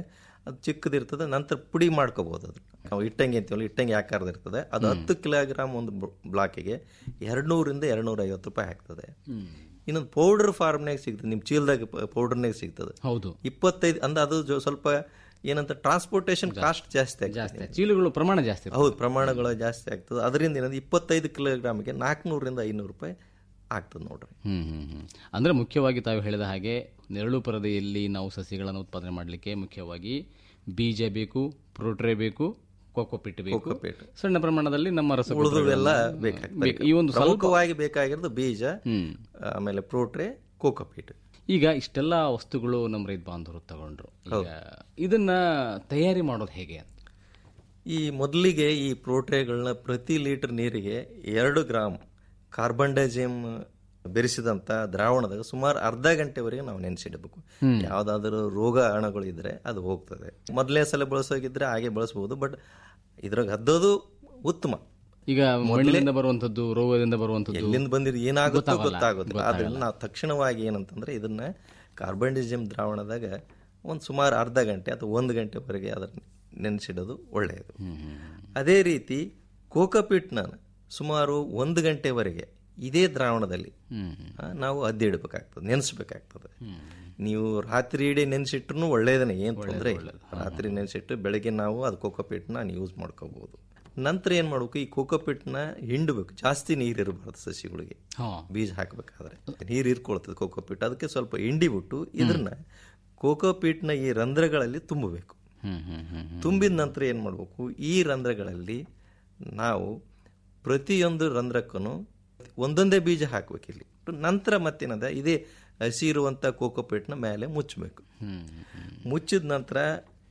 Speaker 9: ಅದು ಚಿಕ್ಕದಿರ್ತದೆ ನಂತರ ಪುಡಿ ಮಾಡ್ಕೋಬಹುದು ಅದು ನಾವು ಇಟ್ಟಂಗಿ ಅಂತೀವಲ್ಲ ಇಟ್ಟಂಗಿ ಆಕಾರದ ಇರ್ತದೆ ಅದು ಹತ್ತು ಕಿಲೋಗ್ರಾಮ್ ಒಂದು ಬ್ಲಾಕಿಗೆ ಎರಡ್ನೂರಿಂದ ಎರಡ್ನೂರ ಐವತ್ತು ರೂಪಾಯಿ ಆಗ್ತದೆ ಇನ್ನೊಂದು ಪೌಡರ್ ಫಾರ್ಮ್ನಾಗ ಸಿಗ್ತದೆ ನಿಮ್ಮ ಚೀಲದಾಗ ಪೌಡರ್ನಾಗ ಸಿಗ್ತದೆ
Speaker 8: ಹೌದು
Speaker 9: ಇಪ್ಪತ್ತೈದು ಅಂದ್ರೆ ಅದು ಜೊ- ಸ್ವಲ್ಪ ಏನಂತ ಟ್ರಾನ್ಸ್ಪೋರ್ಟೇಷನ್ ಕಾಸ್ಟ್ ಜಾಸ್ತಿ
Speaker 8: ಜಾಸ್ತಿ
Speaker 9: ಆಗ್ತದೆ
Speaker 8: ಚೀಲಗಳು ಪ್ರಮಾಣ ಜಾಸ್ತಿ ಇರ್ತದೆ.
Speaker 9: ಹೌದು ಪ್ರಮಾಣಗಳು ಜಾಸ್ತಿ ಆಗ್ತದೆ ಅದರಿಂದ ಏನಂದ್ರೆ ಇಪ್ಪತ್ತೈದು ಕಿಲೋಗ್ರಾಮಿಗೆ ನಾಲ್ಕುನೂರಿಂದ ಐನೂರು ರೂಪಾಯಿ ಆಗ್ತದೆ ನೋಡ್ರಿ
Speaker 8: ಹ್ಮ್ ಹ್ಮ್ ಹ್ಮ್ ಅಂದ್ರೆ ಮುಖ್ಯವಾಗಿ ತಾವು ಹೇಳಿದ ಹಾಗೆ ನೆರಳು ಪರದೆಯಲ್ಲಿ ನಾವು ಸಸಿಗಳನ್ನು ಉತ್ಪಾದನೆ ಮಾಡಲಿಕ್ಕೆ ಮುಖ್ಯವಾಗಿ ಬೀಜ ಬೇಕು ಪ್ರೋಟ್ರೆ ಬೇಕು ಕೋಕೋಪಿಟ್ ಬೇಕು
Speaker 9: ಕೋಕೋಪಿಟ್.
Speaker 8: ಸಣ್ಣ ಪ್ರಮಾಣದಲ್ಲಿ ನಮ್ಮ ರಸಗೊಬ್ಬರಗಳು
Speaker 9: ಉಳಿದವೆಲ್ಲ
Speaker 8: ಬೇಕು.
Speaker 9: ಬೇಕಾಗ್ತದೆ
Speaker 8: ಈ ಒಂದು ಸ್ವಲ್ಪ
Speaker 9: ಪ್ರಮುಖವಾಗಿ ಬೇಕಾಗಿರೋದು ಬೀಜ
Speaker 8: ಹ್ಮ್.
Speaker 9: ಆಮೇಲೆ ಪ್ರೋಟ್ರೆ ಕೋಕೋಪೀಟ್
Speaker 8: ಈಗ ಇಷ್ಟೆಲ್ಲ ವಸ್ತುಗಳು ನಮ್ಮ ರೈತ ಬಾಂಧವರು ತಗೊಂಡ್ರು ಈಗ ಇದನ್ನ ತಯಾರಿ ಮಾಡೋದು ಹೇಗೆ ಅಂತ
Speaker 9: ಈ ಮೊದಲಿಗೆ ಈ ಪ್ರೋಟ್ರೇಗಳನ್ನ ಪ್ರತಿ ಲೀಟರ್ ನೀರಿಗೆ ಎರಡು ಗ್ರಾಮ್ ಕಾರ್ಬನ್ ಡೈಜಿಯಮ್ ಬೆರೆಸಿದಂತ ದ್ರಾವಣದಾಗ ಸುಮಾರು ಅರ್ಧ ಗಂಟೆವರೆಗೆ ನಾವು ನೆನೆಸಿಡಬೇಕು ಯಾವ್ದಾದ್ರು ರೋಗ ಅಣುಗಳು ಇದ್ರೆ ಅದು ಹೋಗ್ತದೆ ಮೊದಲನೇ ಸಲ ಬಳಸೋಗಿದ್ರೆ ಹಾಗೆ ಬಳಸಬಹುದು ಬಟ್ ಇದ್ರಾಗ ಹದ್ದೋದು ಉತ್ತಮ
Speaker 8: ಈಗ ಮಣ್ಣಿನಿಂದ ಬರುವಂತದ್ದು ರೋಗದಿಂದ ಬರುವಂತದ್ದು
Speaker 9: ಎಲ್ಲಿಂದ ಬಂದಿರೋ ಏನಾಗುತ್ತೋ
Speaker 8: ಗೊತ್ತಾಗಲ್ಲ.
Speaker 9: ಗೊತ್ತಾಗೋದಿಲ್ಲ ಆದ್ರಿಂದ ನಾವು ತಕ್ಷಣವಾಗಿ ಏನಂತಂದ್ರೆ ಇದನ್ನ ಕಾರ್ಬನ್ ಡೈಜಿಯಮ್ ದ್ರಾವಣದಾಗ ಒಂದು ಸುಮಾರು ಅರ್ಧ ಗಂಟೆ ಅಥವಾ ಒಂದು ಗಂಟೆವರೆಗೆ ಅದನ್ನ ನೆನೆಸಿಡೋದು ಒಳ್ಳೆಯದು ಅದೇ ರೀತಿ ಕೋಕೋಪಿಟ್ನ ಸುಮಾರು ಒಂದು ಗಂಟೆವರೆಗೆ ಇದೇ ದ್ರಾವಣದಲ್ಲಿ ಆ, ನಾವು ಅದ್ದಿಡ್ಬೇಕಾಗ್ತದೆ ನೆನೆಸ್ಬೇಕಾಗ್ತದೆ ನೀವು ರಾತ್ರಿ ಇಡೀ ನೆನೆಸಿಟ್ರು ಒಳ್ಳೆಯದನ್ನ ಏನು ತೊಂದರೆ ಇಲ್ಲ ರಾತ್ರಿ ನೆನೆಸಿಟ್ಟು ಬೆಳಗ್ಗೆ ನಾವು ಅದು ಕೋಕೋಪಿಟ್ನ ಯೂಸ್ ಮಾಡ್ಕೋಬಹುದು ನಂತರ ಏನ್ ಮಾಡ್ಬೇಕು ಈ ಕೋಕೋಪಿಟ್ನ ಹಿಂಡಬೇಕು ಜಾಸ್ತಿ ನೀರು ಇರಬಾರ್ದು ಸಸಿಗಳಿಗೆ
Speaker 8: ಹಾ.
Speaker 9: ಬೀಜ ಹಾಕಬೇಕಾದ್ರೆ ನೀರು ಇರ್ಕೊಳ್ತದೆ ಕೋಕೋಪಿಟ್ ಅದಕ್ಕೆ ಸ್ವಲ್ಪ ಹಿಂಡಿ ಬಿಟ್ಟು ಇದನ್ನ ಕೋಕೋಪಿಟ್ನ ಈ ರಂಧ್ರಗಳಲ್ಲಿ ತುಂಬಬೇಕು
Speaker 8: ಹ್ಮ್ ಹ್ಮ್ ಹ್ಮ್
Speaker 9: ತುಂಬಿದ ನಂತರ ಏನು ಮಾಡಬೇಕು ಈ ರಂಧ್ರಗಳಲ್ಲಿ ನಾವು ಪ್ರತಿಯೊಂದು ರಂಧ್ರಕ್ಕೂ ಒಂದೊಂದೇ ಬೀಜ ಹಾಕ್ಬೇಕು ಇಲ್ಲಿ ನಂತರ ಮತ್ತೇನದ ಇದೇ ಹಸಿ ಇರುವಂಥ ಕೋಕೋಪೀಟ್ನ ಮೇಲೆ ಮುಚ್ಚಬೇಕು ಮುಚ್ಚಿದ ನಂತರ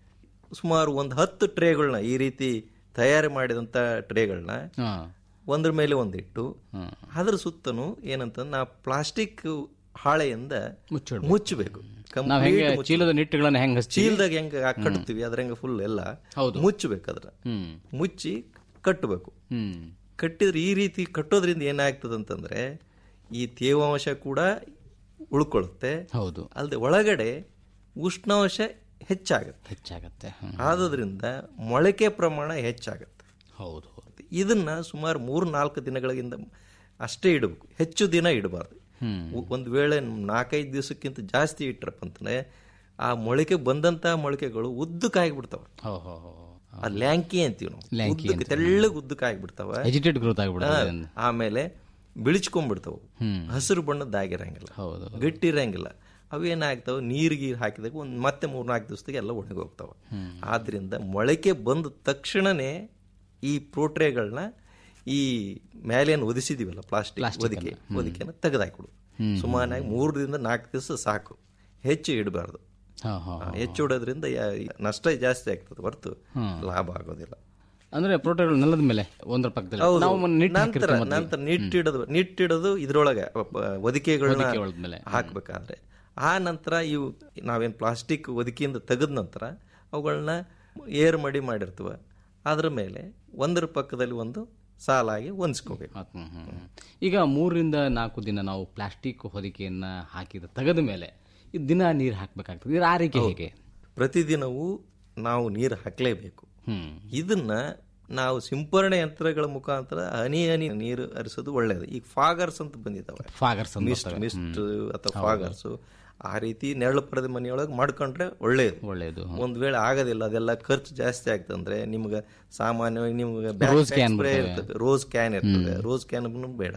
Speaker 9: ಸುಮಾರು ಒಂದು ಹತ್ತು ಟ್ರೇಗಳನ್ನ ಈ ರೀತಿ ತಯಾರು ಮಾಡಿದಂಥ ಟ್ರೇಗಳನ್ನ
Speaker 8: ಹಾ.
Speaker 9: ಒಂದ್ರ ಮೇಲೆ ಒಂದಿಟ್ಟು ಅದ್ರ ಸುತ್ತನು ಏನಂತ ನಾ ಪ್ಲಾಸ್ಟಿಕ್ ಹಾಳೆಯಿಂದ
Speaker 8: ಮುಚ್ಚಿಡ್ಬೇಕು.
Speaker 9: ಮುಚ್ಚಬೇಕು
Speaker 8: ನಾವ್ ಹೆಂಗೆ ಚೀಲದ ನಿಟ್ಟುಗಳನ್ನ ಹೆಂಗ್ ಹಚ್ತೀವಿ?
Speaker 9: ಚೀಲದಾಗ ಹೆಂಗ ಕಟ್ತೀವಿ ಅದ್ರ ಹೆಂಗ ಫುಲ್ ಎಲ್ಲ
Speaker 8: ಹೌದು.
Speaker 9: ಮುಚ್ಚಬೇಕು ಅದ್ರ
Speaker 8: ಹ್ಮ್
Speaker 9: ಮುಚ್ಚಿ ಕಟ್ಟಬೇಕು
Speaker 8: ಹ್ಮ್
Speaker 9: ಕಟ್ಟಿದ್ರೆ ಈ ರೀತಿ ಕಟ್ಟೋದ್ರಿಂದ ಏನಾಗ್ತದೆ ಅಂತಂದ್ರೆ ಈ ತೇವಾಂಶ ಕೂಡ ಉಳ್ಕೊಳ್ಳುತ್ತೆ
Speaker 8: ಹೌದು
Speaker 9: ಅಲ್ಲದೆ ಒಳಗಡೆ ಉಷ್ಣಾಂಶ ಹೆಚ್ಚಾಗುತ್ತೆ
Speaker 8: ಹೆಚ್ಚಾಗತ್ತೆ ಹ್ಮ್.
Speaker 9: ಆದ್ರಿಂದ ಮೊಳಕೆ ಪ್ರಮಾಣ ಹೆಚ್ಚಾಗುತ್ತೆ
Speaker 8: ಹೌದು
Speaker 9: ಇದನ್ನ ಸುಮಾರು ಮೂರು ನಾಲ್ಕು ದಿನಗಳಿಂದ ಅಷ್ಟೇ ಇಡಬೇಕು ಹೆಚ್ಚು ದಿನ ಇಡಬಾರ್ದು
Speaker 8: ಹ್ಮ್.
Speaker 9: ಒಂದು ವೇಳೆ ನಾಲ್ಕೈದು ದಿವಸಕ್ಕಿಂತ ಜಾಸ್ತಿ ಇಟ್ರಪ್ಪ ಅಂತಂದ್ರೆ ಆ ಮೊಳಕೆ ಬಂದಂತ ಮೊಳಕೆಗಳು ಉದ್ದಕ್ಕಾಗ್ಬಿಡ್ತಾವ
Speaker 8: ಹೋ ಹೋ ಹೋ
Speaker 9: ಆ ಲ್ಯಾಂಕಿ ಅಂತೀವಿ ನಾವು
Speaker 8: ಲ್ಯಾಂಕಿ
Speaker 9: ಉದ್ದಕ್ಕೆ ತೆಳ್ಳಗೆ ಉದ್ದಕ್ಕಾಗ್ಬಿಡ್ತಾವ
Speaker 8: ಎಜಿಟೇಟ್ ಗ್ರೋತ್ ಆಗ್ಬಿಡುತ್ತೆ
Speaker 9: ಹಾ, ಆಮೇಲೆ ಬಿಳಿಚ್ಕೊಂಡ್ಬಿಡ್ತಾವ
Speaker 8: ಹ್ಮ್.
Speaker 9: ಹಸಿರು ಬಣ್ಣದ್ದಾಗಿರಂಗಿಲ್ಲ
Speaker 8: ಹೌದು
Speaker 9: ಗಟ್ಟಿ ಇರಂಗಿಲ್ಲ ಅವೇನಾಗ್ತಾವ ನೀರು ಗೀರು ಹಾಕಿದಾಗ ಒಂದು ಮತ್ತೆ ಮೂರ್ ನಾಲ್ಕು ದಿವಸಕ್ಕೆ ಎಲ್ಲ ಒಣಗಿ ಹೋಗ್ತಾವ ಆದ್ರಿಂದ ಮೊಳಕೆ ಬಂದ ತಕ್ಷಣನೇ ಈ ಪ್ರೋಟ್ರೇಗಳನ್ನ ಈ ಮೇಲೇನು ಒದಿಸಿದೀವಲ್ಲ ಪ್ಲಾಸ್ಟಿಕ್ ಒದಿಕೆ ಒದಿಕೆನ ತೆಗೆದಾಕ್ಬಿಡು ಸುಮಾರಾಗಿ ಮೂರರಿಂದ ನಾಲ್ಕು ದಿವಸ ಸಾಕು ಹೆಚ್ಚು ಇಡಬಾರ್ದು
Speaker 8: ಹಾ ಹಾ
Speaker 9: ಹೆಚ್ಚು ಇಡೋದ್ರಿಂದ ಯಾ- ನಷ್ಟ ಜಾಸ್ತಿ ಆಗ್ತದೆ ಹೊರತು ಲಾಭ ಆಗೋದಿಲ್ಲ
Speaker 8: ಅಂದ್ರೆ ಪ್ರೋಟೋಗಳು ನೆಲದ ಮೇಲೆ ಒಂದರ ಪಕ್ಕದಲ್ಲಿ
Speaker 9: ಹೌದು.
Speaker 8: ನಾವು ಮೊನ್ನೆ ನಿಟ್ಟು
Speaker 9: ನಂತರ
Speaker 8: ಹಾಕಿರ್ತೀವಿ ಮೊದ್ಲು.
Speaker 9: ನಂತರ ನಿಟ್ಟಿಡೋದು ನಿಟ್ಟಿಡೋದು ಇದ್ರೊಳಗೆ ಒದಿಕೆಗಳನ್ನ
Speaker 8: ಹೊದಿಕೆ ಒಳದ್ಮೇಲೆ.
Speaker 9: ಹಾಕ್ಬೇಕಾದ್ರೆ ಆ ನಂತರ ಇವು ನಾವೇನ್ ಪ್ಲಾಸ್ಟಿಕ್ ಒದಿಕೆಯಿಂದ ತೆಗೆದ ನಂತರ ಅವುಗಳನ್ನ ಏರ್ ಮಡಿ ಮಾಡಿರ್ತವ ಅದ್ರ ಮೇಲೆ ಒಂದರ ಪಕ್ಕದಲ್ಲಿ ಒಂದು ಸಾಲಾಗಿ ಹೊಂದ್ಸ್ಕೋಬೇಕು
Speaker 8: ಹ್ಮ್, ಹ್ಮ್, ಹ್ಮ್. ಈಗ ಮೂರರಿಂದ ನಾಲ್ಕು ದಿನ ನಾವು ಪ್ಲಾಸ್ಟಿಕ್ ಹೊದಿಕೆಯನ್ನ ಹಾಕಿದ ತೆಗೆದ ಮೇಲೆ ಈ ದಿನ ನೀರು ಹಾಕ್ಬೇಕಾಗ್ತದೆ ಇದರ ಆರೈಕೆ ಹೇಗೆ
Speaker 9: ಪ್ರತಿದಿನವೂ ನಾವು ನೀರು ಹಾಕಲೇಬೇಕು
Speaker 8: ಹ್ಮ್
Speaker 9: ಇದನ್ನ ನಾವು ಸಿಂಪರಣೆ ಯಂತ್ರಗಳ ಮುಖಾಂತರ ಹನಿ ಹನಿ ನೀರು ಹರಿಸೋದು ಒಳ್ಳೆಯದು ಈಗ ಫಾಗರ್ಸ್ ಅಂತ ಬಂದಿದ್ದಾವೆ
Speaker 8: ಫಾಗರ್ಸ್ ಅಂತ
Speaker 9: ಮಿಸ್ಟ್
Speaker 8: ಬರ್ತವೆ.
Speaker 9: ಮಿಸ್ಟ್ ಅಥವಾ ಫಾಗರ್ಸ್ ಆ ರೀತಿ ನೆರಳು ಪರದೆ ಮನೆಯೊಳಗೆ ಮಾಡ್ಕೊಂಡ್ರೆ ಒಳ್ಳೇದು
Speaker 8: ಒಳ್ಳೆಯದು
Speaker 9: ಒಂದ್ ವೇಳೆ ಆಗೋದಿಲ್ಲ ಅದೆಲ್ಲ ಖರ್ಚು ಜಾಸ್ತಿ ಆಗ್ತಂದ್ರೆ ನಿಮ್ಗೆ ಸಾಮಾನ್ಯವಾಗಿ ನಿಮ್ಗೆ
Speaker 8: Rose can
Speaker 9: ಸ್ಪ್ರೇ
Speaker 8: ಬರ್ತವೆ.
Speaker 9: ಇರ್ತದೆ ರೋಸ್ ಕ್ಯಾನ್ ಇರ್ತದೆ ರೋಸ್ ಕ್ಯಾನ್ ಬೇಡ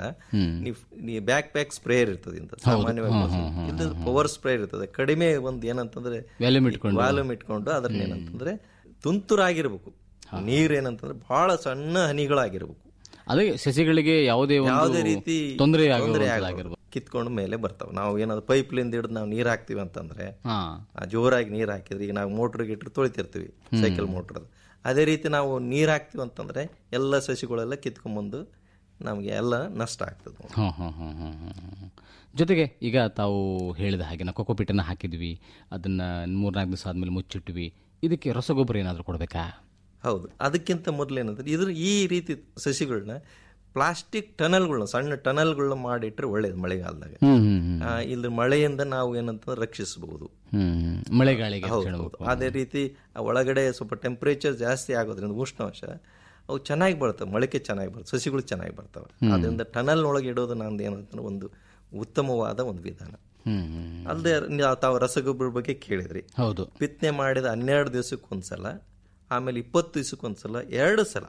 Speaker 9: ನೀವು ಬ್ಯಾಕ್ ಪ್ಯಾಕ್ ಸ್ಪ್ರೇಯರ್ ಇರ್ತದೆ ಇಂತ ಸಾಮಾನ್ಯವಾಗಿ ಇದು ಪವರ್ ಸ್ಪ್ರೇ ಇರ್ತದೆ ಕಡಿಮೆ ಒಂದು ಏನಂತಂದ್ರೆ
Speaker 8: ವ್ಯಾಲ್ಯೂಮ್ ಇಟ್ಕೊಂಡು
Speaker 9: ವಾಲ್ಯೂಮ್ ಇಟ್ಕೊಂಡು ಅದ್ರನ್ನ ಏನಂತಂದ್ರೆ ತುಂತುರಾಗಿರ್ಬೇಕು ನೀರ್ ಏನಂತಂದ್ರೆ ಬಹಳ ಸಣ್ಣ ಹನಿಗಳಾಗಿರ್ಬೇಕು
Speaker 8: ಅದೇ ಸಸಿಗಳಿಗೆ ಯಾವುದೇ
Speaker 9: ಯಾವುದೇ
Speaker 8: ಒಂದು
Speaker 9: ರೀತಿ
Speaker 8: ತೊಂದರೆ
Speaker 9: ತೊಂದರೆ
Speaker 8: ಆಗಿರ್ಬೋದು
Speaker 9: ಕಿತ್ಕೊಂಡು ಮೇಲೆ ಬರ್ತಾವ ನಾವು ಏನಾದ್ರು ಪೈಪ್ಲಿಂದ ಹಿಡಿದು ನಾವು ನೀರ್ ಹಾಕ್ತಿವಿ ಅಂತಂದ್ರೆ
Speaker 8: ಹಾ
Speaker 9: ಆ ಜೋರಾಗಿ ನೀರ್ ಹಾಕಿದ್ರೆ ಈಗ ನಾವು ಮೋಟ್ರ್ ಗಿಟ್ರ್ ತೊಳಿತಿರ್ತೀವಿ ಸೈಕಲ್ ಮೋಟ್ರ್ ಅದೇ ರೀತಿ ನಾವು ನೀರ್ ಹಾಕ್ತಿವಿ ಅಂತಂದ್ರೆ ಎಲ್ಲ ಸಸಿಗಳೆಲ್ಲ ಕಿತ್ಕೊಂಡ್ಬಂದು ನಮಗೆ ಎಲ್ಲ ನಷ್ಟ ಆಗ್ತದೆ
Speaker 8: ಹ್ಮ್, ಹ್ಮ್, ಹ್ಮ್, ಹ್ಮ್, ಹ್ಮ್, ಹ್ಮ್. ಜೊತೆಗೆ ಈಗ ತಾವು ಹೇಳಿದ ಹಾಗೆ ನಾವು ಕೊಕೋಪಿಟ್ಟನ್ನು ಹಾಕಿದ್ವಿ ಅದನ್ನ ಮೂರ್ನಾಲ್ಕು ದಿವಸ ಆದ್ಮೇಲೆ ಮುಚ್ಚಿಟ್ವಿ ಇದಕ್ಕೆ ರಸಗೊಬ್ಬರ ಏನಾದರೂ ಕೊಡಬೇಕಾ
Speaker 9: ಹೌದು ಅದಕ್ಕಿಂತ ಮೊದಲು ಏನಂದ್ರೆ ಇದ್ರ ಈ ರೀತಿ ಸಸಿಗಳನ್ನ ಪ್ಲಾಸ್ಟಿಕ್ ಟನಲ್ಗಳನ್ನ ಸಣ್ಣ ಟನಲ್ಗಳನ್ನ ಮಾಡಿಟ್ರೆ ಒಳ್ಳೇದು ಮಳೆಗಾಲದಾಗ
Speaker 8: ಹ್ಮ್ ಹ್ಮ್ ಹ್ಮ್
Speaker 9: ಆ, ಇಲ್ಲಿ ಮಳೆಯಿಂದ ನಾವು ಏನಂತ ರಕ್ಷಿಸಬಹುದು
Speaker 8: ಹ್ಮ್ ಮಳೆಗಾಳಿಗೆ
Speaker 9: ಹೌದು,
Speaker 8: ಹೇಳ್ಬೇಕು.
Speaker 9: ಹೌದು. ಅದೇ ರೀತಿ ಆ ಒಳಗಡೆ ಸ್ವಲ್ಪ ಟೆಂಪರೇಚರ್ ಜಾಸ್ತಿ ಆಗೋದ್ರಿಂದ ಉಷ್ಣಾಂಶ ಅವು ಚೆನ್ನಾಗಿ ಬರ್ತವೆ ಮೊಳಕೆ ಚೆನ್ನಾಗಿ ಬರ್ತವೆ ಸಸಿಗಳು ಚೆನ್ನಾಗಿ ಬರ್ತವೆ ಅದರಿಂದ ಟನಲ್ ಒಳಗೆ ಇಡೋದು ನಂದು ಏನಂತ ಒಂದು ಉತ್ತಮವಾದ ಒಂದು ವಿಧಾನ
Speaker 8: ಹ್ಮ್ ಹ್ಮ್
Speaker 9: ಅಲ್ಲದೆ ನೀವು ತಾವು ರಸಗೊಬ್ಬರ ಬಗ್ಗೆ ಕೇಳಿದ್ರಿ
Speaker 8: ಹೌದು
Speaker 9: ಬಿತ್ತನೆ ಮಾಡಿದ ಹನ್ನೆರಡು ದಿವಸಕ್ಕೊಂದ್ಸಲ ಆಮೇಲೆ ಇಪ್ಪತ್ತು ದಿವಸಕ್ಕೊಂದ್ಸಲ ಎರಡು ಸಲ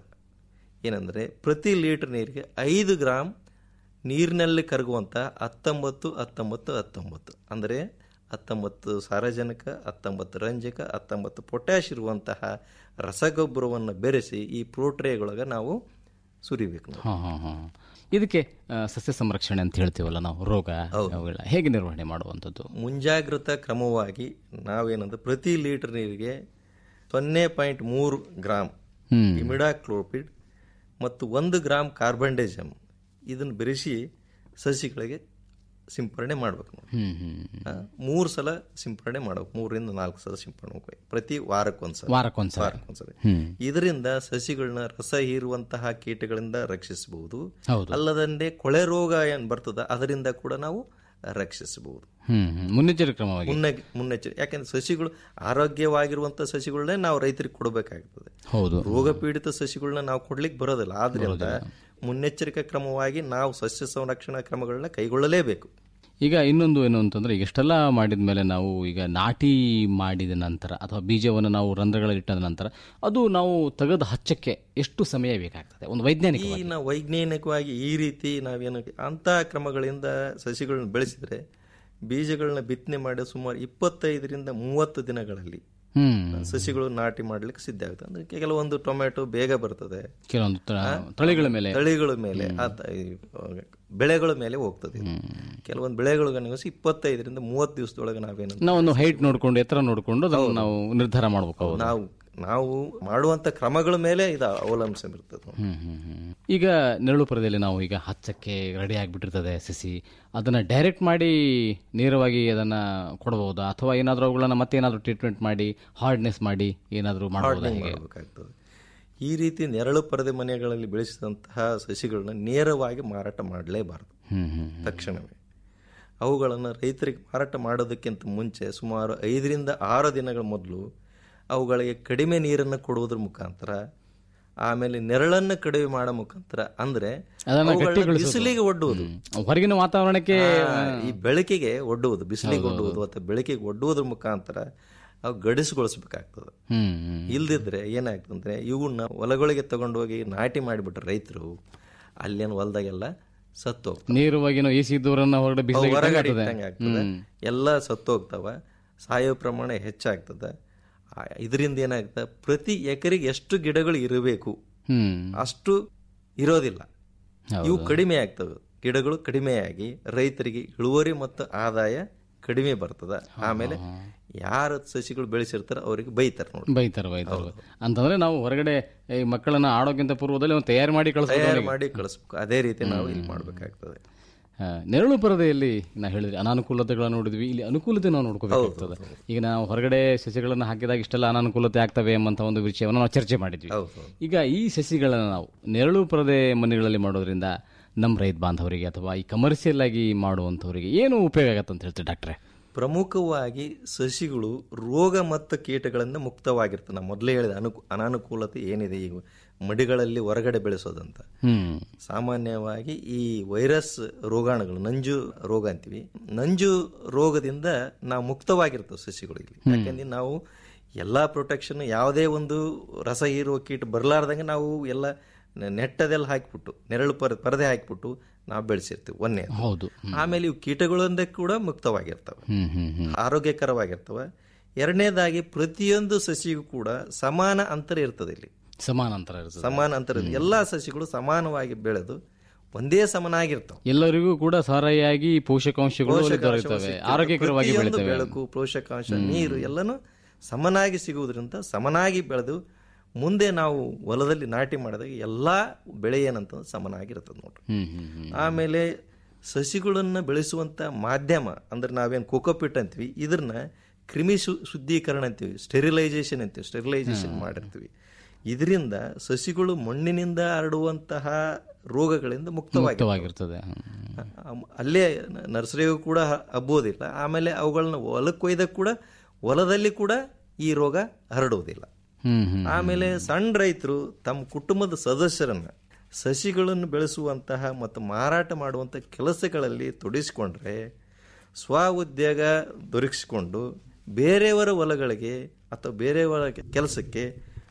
Speaker 9: ಏನಂದರೆ ಪ್ರತಿ ಲೀಟರ್ ನೀರಿಗೆ ಐದು ಗ್ರಾಮ್ ನೀರಿನಲ್ಲಿ ಕರಗುವಂಥ ಹತ್ತೊಂಬತ್ತು ಹತ್ತೊಂಬತ್ತು ಹತ್ತೊಂಬತ್ತು ಅಂದರೆ ಹತ್ತೊಂಬತ್ತು ಸಾರಜನಕ ಹತ್ತೊಂಬತ್ತು ರಂಜಕ ಹತ್ತೊಂಬತ್ತು ಪೊಟ್ಯಾಶ್ ಇರುವಂತಹ ರಸಗೊಬ್ಬರವನ್ನು ಬೆರೆಸಿ ಈ ಪ್ರೋಟ್ರೇಗೊಳಗೆ ನಾವು ಸುರಿಬೇಕು ನಾವು.
Speaker 8: ಹಾ ಹಾ ಹಾ ಇದಕ್ಕೆ ಆ, ಸಸ್ಯ ಸಂರಕ್ಷಣೆ ಅಂತ ಹೇಳ್ತೀವಲ್ಲ ನಾವು ರೋಗ ಅವುಗಳ ಹೇಗೆ ನಿರ್ವಹಣೆ ಮಾಡುವಂಥದ್ದು
Speaker 9: ಮುಂಜಾಗ್ರತಾ ಕ್ರಮವಾಗಿ ನಾವೇನಂದ್ರೆ ಪ್ರತಿ ಲೀಟರ್ ನೀರಿಗೆ ಸೊನ್ನೆ ಪಾಯಿಂಟ್ ಮೂರು ಗ್ರಾಮ್
Speaker 8: ಹ್ಮ್.
Speaker 9: ಇಮಿಡಾಕ್ಲೋಪಿಡ್ ಮತ್ತು ಒಂದು ಗ್ರಾಮ್ ಕಾರ್ಬನ್ಡೇಜಮ್ ಇದನ್ನು ಬೆರೆಸಿ ಸಸಿಗಳಿಗೆ ಸಿಂಪರಣೆ ಮಾಡ್ಬೇಕು ನಾವು
Speaker 8: ಹ್ಮ್ ಹ್ಮ್
Speaker 9: ಆ, ಮೂರು ಸಲ ಸಿಂಪರಣೆ ಮಾಡ್ಬೇಕು ಮೂರರಿಂದ ನಾಲ್ಕು ಸಲ ಸಿಂಪರಣೆ ಮಾಡ್ಬೇಕು ಪ್ರತಿ ವಾರಕ್ಕೊಂದ್ಸಲ
Speaker 8: ವಾರಕ್ಕೊಂದ್ಸಲ.
Speaker 9: ವಾರಕ್ಕೊಂದ್ಸಲ
Speaker 8: ಹ್ಮ್.
Speaker 9: ಇದರಿಂದ ಸಸಿಗಳನ್ನ ರಸ ಹೀರುವಂತಹ ಕೀಟಗಳಿಂದ ರಕ್ಷಿಸಬಹುದು
Speaker 8: ಹೌದು.
Speaker 9: ಅಲ್ಲದಂತೆ ಕೊಳೆ ರೋಗ ಏನ್ ಬರ್ತದ ಅದರಿಂದ ಕೂಡ ನಾವು ರಕ್ಷಿಸಬಹುದು
Speaker 8: ಹ್ಮ್ ಹ್ಮ್ ಮುನ್ನೆಚ್ಚರಿಕೆ ಕ್ರಮವಾಗಿ
Speaker 9: ಮುನ್ನೆ ಮುನ್ನೆಚ್ಚರಿ ಯಾಕಂದ್ರೆ ಸಸಿಗಳು ಆರೋಗ್ಯವಾಗಿರುವಂತ ಸಸಿಗಳನ್ನೇ ನಾವು ರೈತರಿಗೆ ಕೊಡಬೇಕಾಗ್ತದೆ
Speaker 8: ಹೌದು
Speaker 9: ರೋಗ ಪೀಡಿತ ಸಸಿಗಳನ್ನ ನಾವು ಕೊಡ್ಲಿಕ್ಕೆ ಬರೋದಿಲ್ಲ ಆದ್ರಿಂದ ಮುನ್ನೆಚ್ಚರಿಕಾ ಕ್ರಮವಾಗಿ ನಾವು ಸಸ್ಯ ಸಂರಕ್ಷಣಾ ಕ್ರಮಗಳನ್ನ ಕೈಗೊಳ್ಳಲೇಬೇಕು
Speaker 8: ಈಗ ಇನ್ನೊಂದು ಏನು ಅಂತಂದ್ರೆ ಈಗ ಇಷ್ಟೆಲ್ಲ ಮಾಡಿದ ಮೇಲೆ ನಾವು ಈಗ ನಾಟಿ ಮಾಡಿದ ನಂತರ ಅಥವಾ ಬೀಜವನ್ನು ನಾವು ರಂಧ್ರಗಳಲ್ಲಿ ಇಟ್ಟ ನಂತರ ಅದು ನಾವು ತೆಗೆದು ಹಚ್ಚಕ್ಕೆ ಎಷ್ಟು ಸಮಯ ಬೇಕಾಗ್ತದೆ ಒಂದು ವೈಜ್ಞಾನಿಕ
Speaker 9: ಈ ನಾವು ವೈಜ್ಞಾನಿಕವಾಗಿ ಈ ರೀತಿ ನಾವೇನು ಅಂತ ಕ್ರಮಗಳಿಂದ ಸಸಿಗಳನ್ನ ಬೆಳೆಸಿದ್ರೆ ಬೀಜಗಳನ್ನ ಬಿತ್ತನೆ ಮಾಡಿ ಸುಮಾರು ಇಪ್ಪತ್ತೈದರಿಂದ ಮೂವತ್ತು ದಿನಗಳಲ್ಲಿ
Speaker 8: ಹ್ಮ್
Speaker 9: ಸಸಿಗಳು ನಾಟಿ ಮಾಡ್ಲಿಕ್ಕೆ ಸಿದ್ಧ ಆಗುತ್ತೆ ಅಂದ್ರೆ ಕೆಲವೊಂದು ಟೊಮೆಟೊ ಬೇಗ ಬರ್ತದೆ
Speaker 8: ಕೆಲವೊಂದು ತ- ತಳಿಗಳ ಮೇಲೆ
Speaker 9: ತಳಿಗಳ ಮೇಲೆ ಆ ತ- ಈ, ಆ, ಬೆಳೆಗಳ ಮೇಲೆ ಹೋಗ್ತದೆ ಇದು. ಕೆಲವೊಂದು ಬೆಳೆಗಳಿಗೆ ಅನಿಸಿ ಇಪ್ಪತ್ತೈದರಿಂದ ಮೂವತ್ತು ದಿವಸದೊಳಗೆ ನಾವೇನು
Speaker 8: ನಾವೊಂದು ಹೈಟ್ ನೋಡ್ಕೊಂಡು ಎತ್ತರ ನೋಡ್ಕೊಂಡು ಅದನ್ನು ನಾವು ನಿರ್ಧಾರ ಮಾಡ್ಬೇಕು ಹೌದು.
Speaker 9: ನಾವು ನಾವು ಮಾಡುವಂತ ಕ್ರಮಗಳ ಮೇಲೆ ಇದು ಅವಲಂಬಿಸಿರ್ತದೆ
Speaker 8: ಹ್ಮ್ ಹ್ಮ್ ಹ್ಮ್. ಈಗ ನೆರಳು ಪರದೆಯಲ್ಲಿ ನಾವು ಈಗ ಹಚ್ಚಕ್ಕೆ ರೆಡಿ ಆಗಿಬಿಟ್ಟಿರ್ತದೆ ಸಸಿ ಅದನ್ನ ಡೈರೆಕ್ಟ್ ಮಾಡಿ ನೇರವಾಗಿ ಅದನ್ನ ಕೊಡಬಹುದಾ ಅಥವಾ ಏನಾದರೂ ಅವುಗಳನ್ನ ಮತ್ತೆ ಏನಾದರೂ ಟ್ರೀಟ್ಮೆಂಟ್ ಮಾಡಿ ಹಾರ್ಡ್ನೆಸ್ ಮಾಡಿ ಏನಾದರೂ ಮಾಡಬಹುದಾ
Speaker 9: ಹಾರ್ಡನಿಂಗ್
Speaker 8: ಹೇಗೆ
Speaker 9: ಮಾಡಬೇಕಾಗ್ತದೆ ಈ ರೀತಿ ನೆರಳು ಪರದೆ ಮನೆಗಳಲ್ಲಿ ಬೆಳೆಸಿದಂತಹ ಸಸಿಗಳನ್ನ ನೇರವಾಗಿ ಮಾರಾಟ ಮಾಡಲೇಬಾರದು
Speaker 8: ಹ್ಮ್ ಹ್ಮ್
Speaker 9: ತಕ್ಷಣವೇ ಅವುಗಳನ್ನು ರೈತರಿಗೆ ಮಾರಾಟ ಮಾಡೋದಕ್ಕಿಂತ ಮುಂಚೆ ಸುಮಾರು ಐದರಿಂದ ಆರು ದಿನಗಳ ಮೊದಲು ಅವುಗಳಿಗೆ ಕಡಿಮೆ ನೀರನ್ನು ಕೊಡುವುದರ ಮುಖಾಂತರ ಆಮೇಲೆ ನೆರಳನ್ನು ಕಡಿಮೆ ಮಾಡೋ ಮುಖಾಂತರ ಅಂದ್ರೆ
Speaker 8: ಅದನ್ನ
Speaker 9: ಅವುಗಳನ್ನ
Speaker 8: ಗಟ್ಟಿಗೊಳಿಸೋದು.
Speaker 9: ಬಿಸಿಲಿಗೆ ಒಡ್ಡುವುದು
Speaker 8: ಹ್ಮ್. ಹೊರಗಿನ ವಾತಾವರಣಕ್ಕೆ
Speaker 9: ಆ, ಈ ಬೆಳಕಿಗೆ ಒಡ್ಡುವುದು ಬಿಸಿಲಿಗೆ ಒಡ್ಡುವುದು ಅಥವಾ ಬೆಳಕಿಗೆ ಒಡ್ಡುವುದ್ರ ಮುಖಾಂತರ ಅವು ಗಡಿಸುಗೊಳಿಸ್ಬೇಕಾಗ್ತದೆ
Speaker 8: ಹ್ಮ್ ಹ್ಮ್.
Speaker 9: ಇಲ್ದಿದ್ರೆ ಏನಾಗ್ತಂದ್ರೆ ಇವನ್ನ ಹೊಲಗಳಿಗೆ ತಗೊಂಡೋಗಿ ನಾಟಿ ಮಾಡಿಬಿಟ್ರೆ ರೈತರು ಅಲ್ಲೇನು ಹೊಲದಾಗೆಲ್ಲ ಸತ್ತು ಹೋಗ್ತವೆ.
Speaker 8: ನೇರವಾಗಿ ನಾವು ಎ ಸಿ ದೂರನ್ನ ಹೊರಗಡೆ
Speaker 9: ಅವು
Speaker 8: ಬಿಸಿಲಿಗೆ
Speaker 9: ಹೊರಗಡೆ
Speaker 8: ಇಟ್ಟಂಗೆ
Speaker 9: ಇಟ್ಟಂಗೆ
Speaker 8: ಆಗ್ತದೆ.
Speaker 9: ಆಗ್ತದೆ
Speaker 8: ಹ್ಮ್.
Speaker 9: ಎಲ್ಲ ಸತ್ತು ಹೋಗ್ತಾವ ಸಾಯೋ ಪ್ರಮಾಣ ಹೆಚ್ಚಾಗ್ತದೆ ಆ, ಇದರಿಂದ ಏನಾಗ್ತದೆ ಪ್ರತಿ ಎಕರೆಗೆ ಎಷ್ಟು ಗಿಡಗಳು ಇರಬೇಕು
Speaker 8: ಹ್ಮ್
Speaker 9: ಅಷ್ಟು ಇರೋದಿಲ್ಲ
Speaker 8: ಹೌದು.
Speaker 9: ಇವು ಕಡಿಮೆ ಆಗ್ತವೆ ಗಿಡಗಳು ಕಡಿಮೆಯಾಗಿ ರೈತರಿಗೆ ಇಳುವರಿ ಮತ್ತು ಆದಾಯ ಕಡಿಮೆ ಬರ್ತದ ಆಮೇಲೆ ಯಾರ ಸಸಿಗಳು ಬೆಳೆಸಿರ್ತಾರ ಅವರಿಗೆ ಬೈತಾರೆ ನೋಡಿ
Speaker 8: ಬೈತಾರೆ ಬೈತಾರೆ ಅಂತಂದ್ರೆ ನಾವು ಹೊರಗಡೆ ಈ ಮಕ್ಕಳನ್ನ ಆಡೋಕ್ಕಿಂತ ಪೂರ್ವದಲ್ಲಿ ಒಂದು ತಯಾರು ಮಾಡಿ ಕಳಿಸ್ಬೇಕು
Speaker 9: ತಯಾರು
Speaker 8: ಅವ್ರಿಗೆ.
Speaker 9: ಮಾಡಿ ಕಳಿಸ್ಬೇಕು ಅದೇ ರೀತಿ ನಾವು ಇಲ್ಲಿ ಮಾಡ್ಬೇಕಾಗ್ತದೆ
Speaker 8: ಆ, ನೆರಳು ಪರದೆಯಲ್ಲಿ ನಾ ಹೇಳಿದ್ರಿ ಅನಾನುಕೂಲತೆಗಳನ್ನ ನೋಡಿದ್ವಿ ಇಲ್ಲಿ ಅನುಕೂಲತೆ ನಾವು ನೋಡ್ಕೋಬೇಕಾಗ್ತದೆ ಈಗ ನಾವು ಹೊರಗಡೆ ಸಸಿಗಳನ್ನು ಹಾಕಿದಾಗ ಇಷ್ಟೆಲ್ಲ ಅನಾನುಕೂಲತೆ ಆಗ್ತವೆ ಎಂಬಂತ ಒಂದು ವಿಷಯವನ್ನು ನಾವು ಚರ್ಚೆ ಮಾಡಿದ್ವಿ
Speaker 9: ಹೌದು
Speaker 8: ಈಗ ಈ ಸಸಿಗಳನ್ನು ನಾವು ನೆರಳು ಪರದೆ ಮನೆಗಳಲ್ಲಿ ಮಾಡೋದ್ರಿಂದ ನಮ್ಮ ರೈತ ಬಾಂಧವರಿಗೆ ಅಥವಾ ಈ ಕಮರ್ಷಿಯಲ್ ಆಗಿ ಮಾಡುವಂಥವರಿಗೆ ಏನು ಉಪಯೋಗ ಆಗತ್ತೆ ಅಂತ ಹೇಳ್ತೀರಿ ಡಾಕ್ಟ್ರೆ
Speaker 9: ಪ್ರಮುಖವಾಗಿ ಸಸಿಗಳು ರೋಗ ಮತ್ತು ಕೀಟಗಳಿಂದ ಮುಕ್ತವಾಗಿರ್ತದೆ ನಾನು ಮೊದಲೇ ಹೇಳಿದ ಅನು ಅನಾನುಕೂಲತೆ ಏನಿದೆ ಈಗ ಮಡಿಗಳಲ್ಲಿ ಹೊರಗಡೆ ಬೆಳೆಸೋದಂತ
Speaker 8: ಹ್ಮ್
Speaker 9: ಸಾಮಾನ್ಯವಾಗಿ ಈ ವೈರಸ್ ರೋಗಾಣುಗಳು ನಂಜು ರೋಗ ಅಂತೀವಿ ನಂಜು ರೋಗದಿಂದ ನಾವು ಮುಕ್ತವಾಗಿರ್ತವೆ ಸಸಿಗಳು ಇಲ್ಲಿ ಯಾಕಂದ್ರೆ ನಾವು ಎಲ್ಲಾ ಪ್ರೊಟೆಕ್ಷನ್ ಯಾವುದೇ ಒಂದು ರಸ ಹೀರುವ ಕೀಟ ಬರಲಾರ್ದಂಗೆ ನಾವು ಎಲ್ಲ ನೆ- ನೆಟ್ಟದೆಲ್ಲ ಹಾಕಿಬಿಟ್ಟು ನೆರಳು ಪರ ಪರದೆ ಹಾಕಿಬಿಟ್ಟು ನಾವು ಬೆಳೆಸಿರ್ತೀವಿ ಒಂದೇ
Speaker 8: ಹೌದು
Speaker 9: ಆಮೇಲೆ ಇವು ಕೀಟಗಳಿಂದ ಕೂಡ ಮುಕ್ತವಾಗಿರ್ತವೆ
Speaker 8: ಹ್ಮ್ ಹ್ಮ್ ಹ್ಮ್
Speaker 9: ಆರೋಗ್ಯಕರವಾಗಿರ್ತವೆ ಎರಡನೇದಾಗಿ ಪ್ರತಿಯೊಂದು ಸಸಿಗೂ ಕೂಡ ಸಮಾನ ಅಂತರ ಇರ್ತದೆ ಇಲ್ಲಿ
Speaker 8: ಸಮಾನಾಂತರ ಇರ್ತದೆ
Speaker 9: ಸಮಾನ ಅಂತರ ಇರ್ತದೆ. ಎಲ್ಲಾ ಸಸಿಗಳು ಸಮಾನವಾಗಿ ಬೆಳೆದು ಒಂದೇ ಸಮನಾಗಿರ್ತವೆ
Speaker 8: ಎಲ್ಲರಿಗೂ ಕೂಡ ಸಾರಾಯಿಯಾಗಿ ಪೋಷಕಾಂಶಗಳು ಅಲ್ಲಿ
Speaker 9: ಪೋಷಕಾಂಶ
Speaker 8: ದೊರೆಯುತ್ತವೆ
Speaker 9: ಸಿಗ್ತದೆ.
Speaker 8: ಆರೋಗ್ಯಕರವಾಗಿ
Speaker 9: ಪ್ರತಿಯೊಂದು
Speaker 8: ಬೆಳಿತವೆ
Speaker 9: ಬೆಳಕು ಪೋಷಕಾಂಶ ನೀರು ಎಲ್ಲನೂ ಸಮನಾಗಿ ಸಿಗುವುದರಿಂದ ಸಮನಾಗಿ ಬೆಳೆದು ಮುಂದೆ ನಾವು ಹೊಲದಲ್ಲಿ ನಾಟಿ ಮಾಡಿದಾಗ ಎಲ್ಲಾ ಬೆಳೆ ಏನಂತ ಸಮನಾಗಿರ್ತದೆ ನೋಡ್ರಿ
Speaker 8: ಹ್ಮ್ ಹ್ಮ್ ಹ್ಮ್
Speaker 9: ಆಮೇಲೆ ಸಸಿಗಳನ್ನ ಬೆಳೆಸುವಂತ ಮಾಧ್ಯಮ ಅಂದ್ರೆ ನಾವೇನು ಕೋಕೋಪಿಟ್ ಅಂತೀವಿ ಇದನ್ನ ಕ್ರಿಮಿ ಶು- ಶುದ್ಧೀಕರಣ ಅಂತೀವಿ ಸ್ಟೆರಿಲೈಸೇಷನ್ ಅಂತೀವಿ ಸ್ಟೆರಿಲೈಸೇಷನ್ ಮಾಡಿರ್ತೀವಿ ಇದರಿಂದ ಸಸಿಗಳು ಮಣ್ಣಿನಿಂದ ಹರಡುವಂತಹ ರೋಗಗಳಿಂದ ಮುಕ್ತವಾಗಿ
Speaker 8: ಮುಕ್ತವಾಗಿರ್ತದೆ
Speaker 9: ಅಮ್- ಅಲ್ಲೇ ನ- ನರ್ಸರಿಗೂ ಕೂಡ ಹ- ಹಬ್ಬೋದಿಲ್ಲ ಆಮೇಲೆ ಅವುಗಳನ್ನ ಹೊಲಕ್ಕೆ ಒಯ್ದಾಗ ಕೂಡ ಹೊಲದಲ್ಲಿ ಕೂಡ ಈ ರೋಗ ಹರಡುವುದಿಲ್ಲ
Speaker 8: ಹ್ಮ್ ಹ್ಮ್
Speaker 9: ಆಮೇಲೆ ಸಣ್ಣ ರೈತರು ತಮ್ಮ ಕುಟುಂಬದ ಸದಸ್ಯರನ್ನ ಸಸಿಗಳನ್ನು ಬೆಳೆಸುವಂತಹ ಮತ್ತು ಮಾರಾಟ ಮಾಡುವಂಥ ಕೆಲಸಗಳಲ್ಲಿ ತೊಡಗಿಸಿಕೊಂಡ್ರೆ ಸ್ವ ಉದ್ಯೋಗ ದೊರಕಿಸಿಕೊಂಡು ಬೇರೆಯವರ ಹೊಲಗಳಿಗೆ ಅಥವಾ ಬೇರೆಯವರ ಕೆಲಸಕ್ಕೆ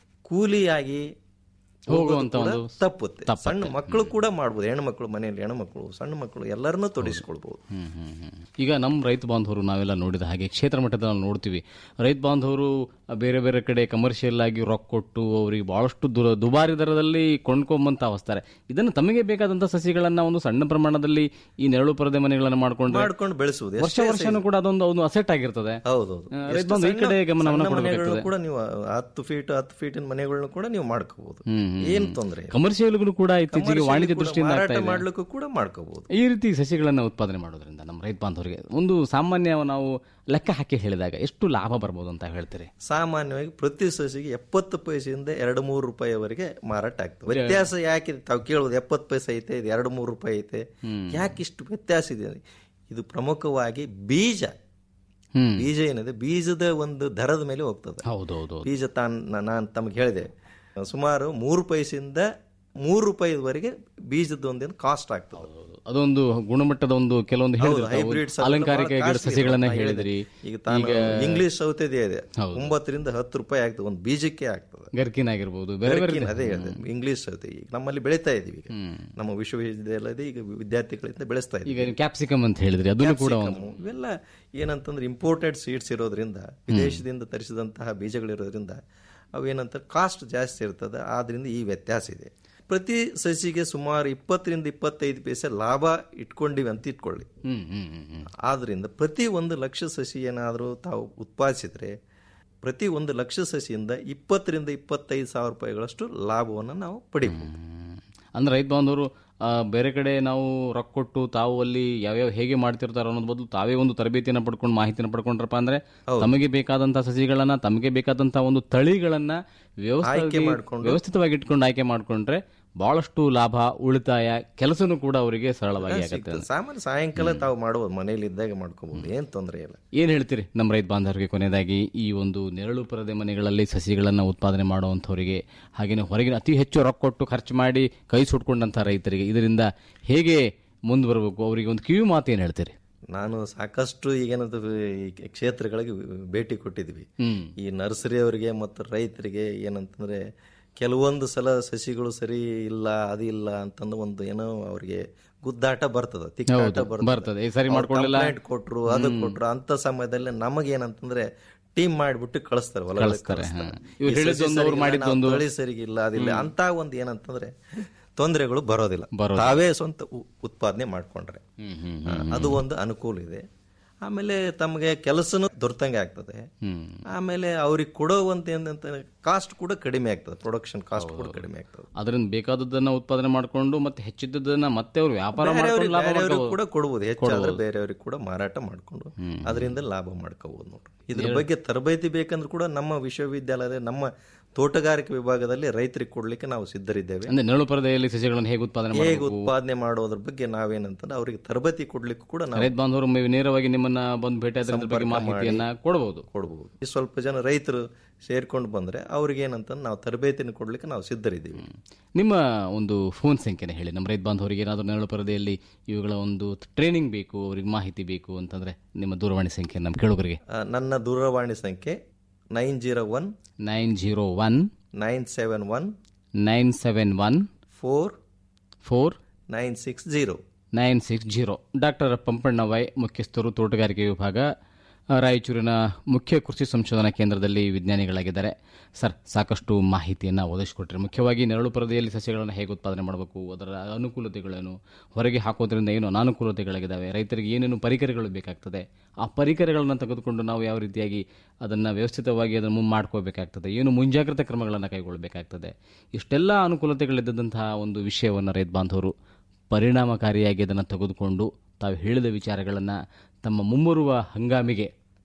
Speaker 9: ಕೂಲಿಯಾಗಿ
Speaker 8: ಹೋಗುವಂತ
Speaker 9: ಹೋಗೋದು ಕೂಡ
Speaker 8: ಒಂದು
Speaker 9: ತಪ್ಪುತ್ತೆ ಸಣ್ಣ ಮಕ್ಕಳು ಕೂಡ ಮಾಡ್ಬೋದು ಹೆಣ್ಮಕ್ಳು ಮನೆಯಲ್ಲಿ ಹೆಣ್ಮಕ್ಳು ಸಣ್ಣ ಮಕ್ಕಳು ಎಲ್ಲರನ್ನೂ ತೊಡಗಿಸ್ಕೊಳ್ಬಹುದು
Speaker 8: ಹ್ಮ್, ಹ್ಮ್, ಹ್ಮ್. ಈಗ ನಮ್ಮ ರೈತ ಬಾಂಧವರು ನಾವೆಲ್ಲ ನೋಡಿದ ಹಾಗೆ ಕ್ಷೇತ್ರ ಮಟ್ಟದಲ್ಲಿ ನಾವು ನೋಡ್ತೀವಿ ರೈತ ಬಾಂಧವರು ಬೇರೆ ಬೇರೆ ಕಡೆ ಕಮರ್ಷಿಯಲ್ ಆಗಿ ರೊಕ್ಕ ಕೊಟ್ಟು ಅವರಿಗೆ ಬಹಳಷ್ಟು ದುರ ದುಬಾರಿ ದರದಲ್ಲಿ ಕೊಂಡ್ಕೊಂಬಂತ ಅವಸ್ತಾರೆ ಇದನ್ನು ತಮಗೆ ಬೇಕಾದಂತ ಸಸಿಗಳನ್ನ ಒಂದು ಸಣ್ಣ ಪ್ರಮಾಣದಲ್ಲಿ ಈ ನೆರಳು ಪರದೆ ಮನೆಗಳನ್ನು ಮಾಡ್ಕೊಂಡ್ರೆ
Speaker 9: ಮಾಡ್ಕೊಂಡು ಬೆಳೆಸುವುದು
Speaker 8: ವರ್ಷ ವರ್ಷನೂ ಕೂಡ ಅದೊಂದು ಒಂದು ಅಸೆಟ್ ಆಗಿರ್ತದೆ
Speaker 9: ಹೌದೌದು
Speaker 8: ಆ, ರೈತ
Speaker 9: ಎಷ್ಟು
Speaker 8: ಬಾಂಧವ ಈ
Speaker 9: ಸಣ್ಣ-
Speaker 8: ಕಡೆ ಗಮನವನ್ನು
Speaker 9: ಸಣ್ಣ ಮನೆಗಳನ್ನು
Speaker 8: ಕೊಡಬೇಕಾಗ್ತದೆ
Speaker 9: ಕೂಡ ನೀವು ಹತ್ತು ಫೀಟ್ ಹತ್ತು ಫೀಟಿನ ಮನೆಗಳನ್ನ ಕೂಡ ನೀವು ಮಾಡ್ಕೋಬಹುದು
Speaker 8: ಹ್ಮ್, ಹ್ಮ್,
Speaker 9: ಏನ್
Speaker 8: ಹ್ಮ್.
Speaker 9: ತೊಂದರೆ
Speaker 8: ಕಮರ್ಷಿಯಲ್ಗಳು ಕೂಡ ಇತ್ತೀಚೆಗೆ
Speaker 9: Commercial
Speaker 8: ವಾಣಿಜ್ಯ
Speaker 9: ಕೂಡ
Speaker 8: ದೃಷ್ಟಿಯಿಂದ ಆಗ್ತಾ
Speaker 9: ಮಾರಾಟ
Speaker 8: ಇದೆ.
Speaker 9: ಮಾಡ್ಲಿಕ್ಕೂ ಕೂಡ ಮಾಡ್ಕೋಬಹುದು
Speaker 8: ಈ ರೀತಿ ಸಸಿಗಳನ್ನು ಉತ್ಪಾದನೆ ಮಾಡೋದ್ರಿಂದ ನಮ್ಮ ರೈತ ಬಾಂಧವರಿಗೆ ಒಂದು ಸಾಮಾನ್ಯ ನಾವು ಲೆಕ್ಕ ಹಾಕಿ ಹೇಳಿದಾಗ ಎಷ್ಟು ಲಾಭ ಬರ್ಬೋದು ಅಂತ ಹೇಳ್ತೀರಿ
Speaker 9: ಸಾಮಾನ್ಯವಾಗಿ ಪ್ರತಿ ಸಸಿಗೆ ಎಪ್ಪತ್ತು ಪೈಸೆಯಿಂದ ಎರಡು ಮೂರು ರೂಪಾಯಿವರೆಗೆ ಮಾರಾಟ ಆಗ್ತದೆ ವ್ಯತ್ಯಾಸ ಯಾಕೆ ತಾವು ಕೇಳುವುದು ಎಪ್ಪತ್ತು ಪೈಸೆ ಐತೆ ಇದು ಎರಡು ಮೂರು ರೂಪಾಯಿ ಐತೆ ಯಾಕೆ ಇಷ್ಟು ವ್ಯತ್ಯಾಸ ಇದೆ ಇದು ಪ್ರಮುಖವಾಗಿ ಬೀಜ
Speaker 8: ಹ್ಮ್.
Speaker 9: ಬೀಜ ಏನಿದೆ ಬೀಜದ ಒಂದು ದರದ ಮೇಲೆ ಹೋಗ್ತದೆ
Speaker 8: ಹೌದೌದು
Speaker 9: ಬೀಜ ತಾನ್ ನಾನು ತಮಗೆ ಹೇಳಿದೆ ಸುಮಾರು ಮೂರು ಪೈಸೆಯಿಂದ ಮೂರು ರೂಪಾಯಿವರೆಗೆ ಬೀಜದ ಒಂದೇನು ಕಾಸ್ಟ್ ಆಗ್ತದೆ
Speaker 8: ಅದೊಂದು ಗುಣಮಟ್ಟದ ಒಂದು ಕೆಲವೊಂದು
Speaker 9: ಹೌದು,
Speaker 8: ಹೇಳಿದ್ರಿ ತಾವು.
Speaker 9: hybrids ಅವೆಲ್ಲ
Speaker 8: ಅಲಂಕಾರಿಕ
Speaker 9: ಬಹಳ
Speaker 8: ಗಿಡ
Speaker 9: costly
Speaker 8: ಸಸಿಗಳನ್ನ
Speaker 9: ಇರುತ್ತೆ.
Speaker 8: ಹೇಳಿದ್ರಿ
Speaker 9: ಈಗ ತಾನು
Speaker 8: ಈಗ
Speaker 9: ಇಂಗ್ಲಿಷ್ ಸೌತೆದೇ ಇದೆ
Speaker 8: ಹೌದು.
Speaker 9: ಒಂಬತ್ತರಿಂದ ಹತ್ತು ರೂಪಾಯಿ ಆಗ್ತದೆ ಒಂದು ಬೀಜಕ್ಕೆ ಆಗ್ತದೆ
Speaker 8: ಗರ್ಕಿನ್ ಆಗಿರ್ಬೋದು ಬೇರೆ ಬೇರೆ
Speaker 9: ಗರ್ಕಿನ್ ಅದೇ ಹೇಳಿದೆ ಇಂಗ್ಲಿಷ್ ಸೌತೆ ಈಗ ನಮ್ಮಲ್ಲಿ ಬೆಳೀತಾ ಇದೀವಿ ಈಗ ನಮ್ಮ ವಿಶ್ವವಿದ್ಯಾಲಯದ ಈಗ ವಿದ್ಯಾರ್ಥಿಗಳಿಂದ ಬೆಳೆಸ್ತಾ
Speaker 8: ಈಗ
Speaker 9: ಇದ್ದೀವಿ
Speaker 8: ಕ್ಯಾಪ್ಸಿಕಮ್ ಅಂತ ಹೇಳಿದ್ರಿ ಅದನ್ನು ಕೂಡ ಒಂದು
Speaker 9: Capsicum, ಇವೆಲ್ಲ ಏನಂತಂದ್ರೆ ಇಂಪೋರ್ಟೆಡ್ ಸೀಡ್ಸ್ ಇರೋದ್ರಿಂದ ವಿದೇಶದಿಂದ ತರಿಸಿದಂತಹ ಬೀಜಗಳಿರೋದ್ರಿಂದ ಅವೇನಂತ ಕಾಸ್ಟ್ ಜಾಸ್ತಿ ಇರ್ತದೆ ಆದ್ರಿಂದ ಈ ವ್ಯತ್ಯಾಸ ಇದೆ ಪ್ರತಿ ಸಸಿಗೆ ಸುಮಾರು ಇಪ್ಪತ್ತರಿಂದ ಇಪ್ಪತ್ತೈದು ಪೈಸೆ ಲಾಭ ಇಟ್ಕೊಂಡಿವಿ ಅಂತ ಇಟ್ಕೊಳ್ಳಿ
Speaker 8: ಹ್ಮ್ ಹ್ಮ್ ಹ್ಮ್ ಹ್ಮ್
Speaker 9: ಆದ್ರಿಂದ ಪ್ರತಿ ಒಂದು ಲಕ್ಷ ಸಸಿ ಏನಾದರೂ ತಾವು ಉತ್ಪಾದಿಸಿದ್ರೆ ಪ್ರತಿ ಒಂದು ಲಕ್ಷ ಸಸಿಯಿಂದ ಇಪ್ಪತ್ತರಿಂದ ಇಪ್ಪತ್ತೈದು ಸಾವಿರ ರೂಪಾಯಿಗಳಷ್ಟು ಲಾಭವನ್ನು ನಾವು ಪಡಿಬಹುದು
Speaker 8: ಅಂದ್ರೆ ರೈತ ಬಾಂಧವರು ಆ, ಬೇರೆ ಕಡೆ ನಾವು ರೊಕ್ಕ ಕೊಟ್ಟು ತಾವು ಅಲ್ಲಿ ಯಾವ್ಯಾವ ಹೇಗೆ ಮಾಡ್ತಿರ್ತಾರೋ ಅನ್ನೋದ್ ಬದಲು ತಾವೇ ಒಂದು ತರಬೇತಿಯನ್ನು ಪಡ್ಕೊಂಡು ಮಾಹಿತಿನ ಪಡ್ಕೊಂಡ್ರಪ್ಪ ಅಂದ್ರೆ ತಮಗೆ ಬೇಕಾದಂತ ಸಸಿಗಳನ್ನ ತಮಗೆ ಬೇಕಾದಂತ ಒಂದು ತಳಿಗಳನ್ನ ವ್ಯವಸ್ಥೆ
Speaker 9: ಮಾಡ್ಕೊಂಡು-
Speaker 8: ವ್ಯವಸ್ಥಿತವಾಗಿ ಇಟ್ಕೊಂಡು ಆಯ್ಕೆ ಮಾಡ್ಕೊಂಡ್ರೆ ಬಹಳಷ್ಟು ಲಾಭ ಉಳಿತಾಯ ಕೆಲಸನೂ ಕೂಡ ಅವರಿಗೆ ಸರಳವಾಗಿ ಆಗುತ್ತೆ
Speaker 9: ಸಿಗ್ತದೆ. ಸಾಮಾನ್ಯ ಸಾಯಂಕಾಲ ತಾವು ಮಾಡಬಹುದು ಮನೇಲಿ ಇದ್ದಾಗ ಮಾಡ್ಕೋಬಹುದು ಏನ್ ತೊಂದರೆ ಇಲ್ಲ
Speaker 8: ಏನ್ ಹೇಳ್ತೀರಿ ನಮ್ಮ ರೈತ ಬಾಂಧವರಿಗೆ ಕೊನೆಯದಾಗಿ ಈ ಒಂದು ನೆರಳು ಪರದೆ ಮನೆಗಳಲ್ಲಿ ಸಸಿಗಳನ್ನು ಉತ್ಪಾದನೆ ಮಾಡುವಂಥವರಿಗೆ ಹಾಗೆಯೇ ಹೊರಗಿನ ಅತಿ ಹೆಚ್ಚು ರೊಕ್ಕ ಕೊಟ್ಟು ಖರ್ಚು ಮಾಡಿ ಕೈ ಸುಟ್ಕೊಂಡಂಥ ರೈತರಿಗೆ ಇದರಿಂದ ಹೇಗೆ ಮುಂದುವರಬೇಕು ಅವರಿಗೆ ಒಂದು ಕಿವಿ ಮಾತು ಏನು ಹೇಳ್ತೀರಿ
Speaker 9: ನಾನು ಸಾಕಷ್ಟು ಈಗೇನದು ಈ ಕ್ಷೇತ್ರಗಳಿಗೆ ಭೇಟಿ ಕೊಟ್ಟಿದ್ವಿ
Speaker 8: ಹ್ಮ್.
Speaker 9: ಈ ನರ್ಸರಿ ಅವರಿಗೆ ಮತ್ತು ರೈತರಿಗೆ ಏನಂತಂದ್ರೆ ಕೆಲವೊಂದು ಸಲ ಸಸಿಗಳು ಸರಿ ಇಲ್ಲ ಅದಿಲ್ಲ ಅಂತಂದು ಒಂದು ಏನೋ ಅವ್ರಿಗೆ ಗುದ್ದಾಟ ಬರ್ತದ ತಿಕ್ಕಾಟ
Speaker 8: ಹೌದು, ಬರ್ತದೆ. ಈ ಸರಿ
Speaker 9: ಅವ್ರು
Speaker 8: ಮಾಡ್ಕೊಳ್ಳಿಲ್ಲ.
Speaker 9: complaint ಕೊಟ್ರು ಅದು ಕೊಟ್ರು ಅಂತ ಸಮಯದಲ್ಲಿ ನಮಗೇನಂತಂದ್ರೆ ಟೀಮ್ ಮಾಡಿಬಿಟ್ಟು ಕಳಿಸ್ತಾರೆ ಹೊಲಗಳಿಗೆ
Speaker 8: ಕಳಿಸ್ತಾರೆ,
Speaker 9: ಕಳಿಸ್ತಾರೆ.
Speaker 8: ಹಾ. ಇವ್ರು
Speaker 9: ಈ ಸಸಿ
Speaker 8: ಹೇಳಿದ್ದೊಂದು, ಅವ್ರು
Speaker 9: ಸರಿಗಿಲ್ಲ,
Speaker 8: ಮಾಡಿದ್ದೊಂದು.
Speaker 9: ನಾವು ತಳಿ ಸರಿಗಿಲ್ಲ ಅದಿಲ್ಲ ಅಂತ ಒಂದು ಏನಂತಂದ್ರೆ ತೊಂದರೆಗಳು ಬರೋದಿಲ್ಲ
Speaker 8: ಬರೋದಿಲ್ಲ.
Speaker 9: ತಾವೇ ಸ್ವಂತ ಉ- ಉತ್ಪಾದನೆ ಮಾಡ್ಕೊಂಡ್ರೆ
Speaker 8: ಹ್ಮ್ ಹ್ಮ್
Speaker 9: ಹಾ, ಅದು ಒಂದು ಅನುಕೂಲ ಇದೆ ಆಮೇಲೆ ತಮಗೆ ಕೆಲಸನೂ ದೊರೆತಂಗೆ ಆಗ್ತದೆ
Speaker 8: ಹ್ಮ್
Speaker 9: ಆಮೇಲೆ ಅವ್ರಿಗೆ ಕೊಡೋ ಒಂದು ಏನಂತ ಕಾಸ್ಟ್ ಕೂಡ ಕಡಿಮೆ ಆಗ್ತದೆ ಪ್ರೊಡಕ್ಷನ್ ಕಾಸ್ಟ್ ಕೂಡ ಕಡಿಮೆ ಆಗ್ತದೆ
Speaker 8: ಅದರಿಂದ ಬೇಕಾದದ್ದನ್ನ ಉತ್ಪಾದನೆ ಮಾಡಿಕೊಂಡು ಮತ್ತೆ ಹೆಚ್ಚಿದ್ದದನ್ನ ಮತ್ತೆ ಅವರು ವ್ಯಾಪಾರ
Speaker 9: ಬೇರೆಯವ್ರಿಗೆ
Speaker 8: ಮಾಡ್ಕೊಂಡು ಲಾಭ
Speaker 9: ಬೇರೆಯವ್ರಿಗೆ
Speaker 8: ಮಾಡ್ಕೋಬಹುದು.
Speaker 9: ಕೂಡ ಕೊಡ್ಬೋದು ಹೆಚ್ಚಾದ್ರೆ ಬೇರೆಯವ್ರಿಗೆ ಕೂಡ ಮಾರಾಟ ಮಾಡ್ಕೊಂಡು ಅದರಿಂದ ಲಾಭ ಮಾಡ್ಕೋಬಹುದು ನೋಡ್ರಿ ಇದ್ರ ಬಗ್ಗೆ ತರಬೇತಿ ಬೇಕಂದ್ರೆ ಕೂಡ ನಮ್ಮ ವಿಶ್ವವಿದ್ಯಾಲಯದ ನಮ್ಮ ತೋಟಗಾರಿಕೆ ವಿಭಾಗದಲ್ಲಿ ರೈತರಿಗೆ ಕೊಡ್ಲಿಕ್ಕೆ ನಾವು ಸಿದ್ಧರಿದ್ದೇವೆ
Speaker 8: ಅಂದ್ರೆ ನೆರಳು ಪರದೆಯಲ್ಲಿ ಸಸಿಗಳನ್ನು ಹೇಗೆ ಉತ್ಪಾದನೆ
Speaker 9: ಹೇಗೆ
Speaker 8: ಮಾಡಬೇಕು
Speaker 9: ಉತ್ಪಾದನೆ ಮಾಡೋದ್ರ ಬಗ್ಗೆ ನಾವೇನಂತಂದ್ರೆ ಅವರಿಗೆ ತರಬೇತಿ ಕೊಡ್ಲಿಕ್ಕೆ ಕೂಡ ನಾವು
Speaker 8: ರೈತ ಬಾಂಧವರು ಮ- ನೇರವಾಗಿ ನಿಮ್ಮನ್ನ ಬಂದು ಭೇಟಿ ಆದ್ರೆ ಅದ್ರ ಬಗ್ಗೆ ಮಾಹಿತಿಯನ್ನ ಕೊಡಬಹುದು
Speaker 9: ಕೊಡ್ಬೋದು ಈ ಸ್ವಲ್ಪ ಜನ ರೈತರು ಸೇರ್ಕೊಂಡು ಬಂದ್ರೆ ಅವ್ರಿಗೆ ಏನಂತ ನಾವು ತರಬೇತಿನ ಕೊಡ್ಲಿಕ್ಕೆ ನಾವು ಸಿದ್ಧರಿದ್ದೀವಿ
Speaker 8: ನಿಮ್ಮ ಒಂದು ಫೋನ್ ಸಂಖ್ಯೆನ ಹೇಳಿ ನಮ್ಮ ರೈತ ಬಾಂಧವರಿಗೆ ಏನಾದರೂ ನೆರಳು ಪರದೆಯಲ್ಲಿ ಇವುಗಳ ಒಂದು ಟ್ರೈನಿಂಗ್ ಬೇಕು ಅವ್ರಿಗೆ ಮಾಹಿತಿ ಬೇಕು ಅಂತಂದ್ರೆ ನಿಮ್ಮ ದೂರವಾಣಿ ಸಂಖ್ಯೆ ನಮ್ಮ ಕೇಳುಗರಿಗೆ
Speaker 9: ಆ, ನನ್ನ ದೂರವಾಣಿ ಸಂಖ್ಯೆ nine zero one
Speaker 8: nine zero one
Speaker 9: nine seven one
Speaker 8: nine seven one
Speaker 9: four
Speaker 8: four
Speaker 9: nine six zero
Speaker 8: nine six zero doctor Pampanna Y ಮುಖ್ಯಸ್ಥರು ತೋಟಗಾರಿಕೆ ವಿಭಾಗ ಆ, ರಾಯಚೂರಿನ ಮುಖ್ಯ ಕೃಷಿ ಸಂಶೋಧನಾ ಕೇಂದ್ರದಲ್ಲಿ ವಿಜ್ಞಾನಿಗಳಾಗಿದ್ದಾರೆ ಸರ್ ಸಾಕಷ್ಟು ಮಾಹಿತಿಯನ್ನು ಒದಗಿಸಿಕೊಟ್ರೆ ಮುಖ್ಯವಾಗಿ ನೆರಳು ಪರದೆಯಲ್ಲಿ ಸಸ್ಯಗಳನ್ನು ಹೇಗೆ ಉತ್ಪಾದನೆ ಮಾಡಬೇಕು ಅದರ ಅನುಕೂಲತೆಗಳೇನು ಹೊರಗೆ ಹಾಕೋದ್ರಿಂದ ಏನು ಅನಾನುಕೂಲತೆಗಳಿದ್ದಾವೆ ರೈತರಿಗೆ ಏನೇನು ಪರಿಕರಗಳು ಬೇಕಾಗ್ತದೆ ಆ ಪರಿಕರಗಳನ್ನು ತೆಗೆದುಕೊಂಡು ನಾವು ಯಾವ ರೀತಿಯಾಗಿ ಅದನ್ನು ವ್ಯವಸ್ಥಿತವಾಗಿ ಅದನ್ನು ಮಾಡ್ಕೋಬೇಕಾಗ್ತದೆ ಏನು ಮುಂಜಾಗ್ರತಾ ಕ್ರಮಗಳನ್ನು ಕೈಗೊಳ್ಳಬೇಕಾಗ್ತದೆ ಇಷ್ಟೆಲ್ಲ ಅನುಕೂಲತೆಗಳಿದ್ದಂತಹ ಒಂದು ವಿಷಯವನ್ನು ರೈತ ಬಾಂಧವರು ಪರಿಣಾಮಕಾರಿಯಾಗಿ ಅದನ್ನು ತೆಗೆದುಕೊಂಡು ತಾವು ಹೇಳಿದ ವಿಚಾರಗಳನ್ನು ತಮ್ಮ ಮುಮ್ಮರುವ ಹಂಗಾಮಿಗೆ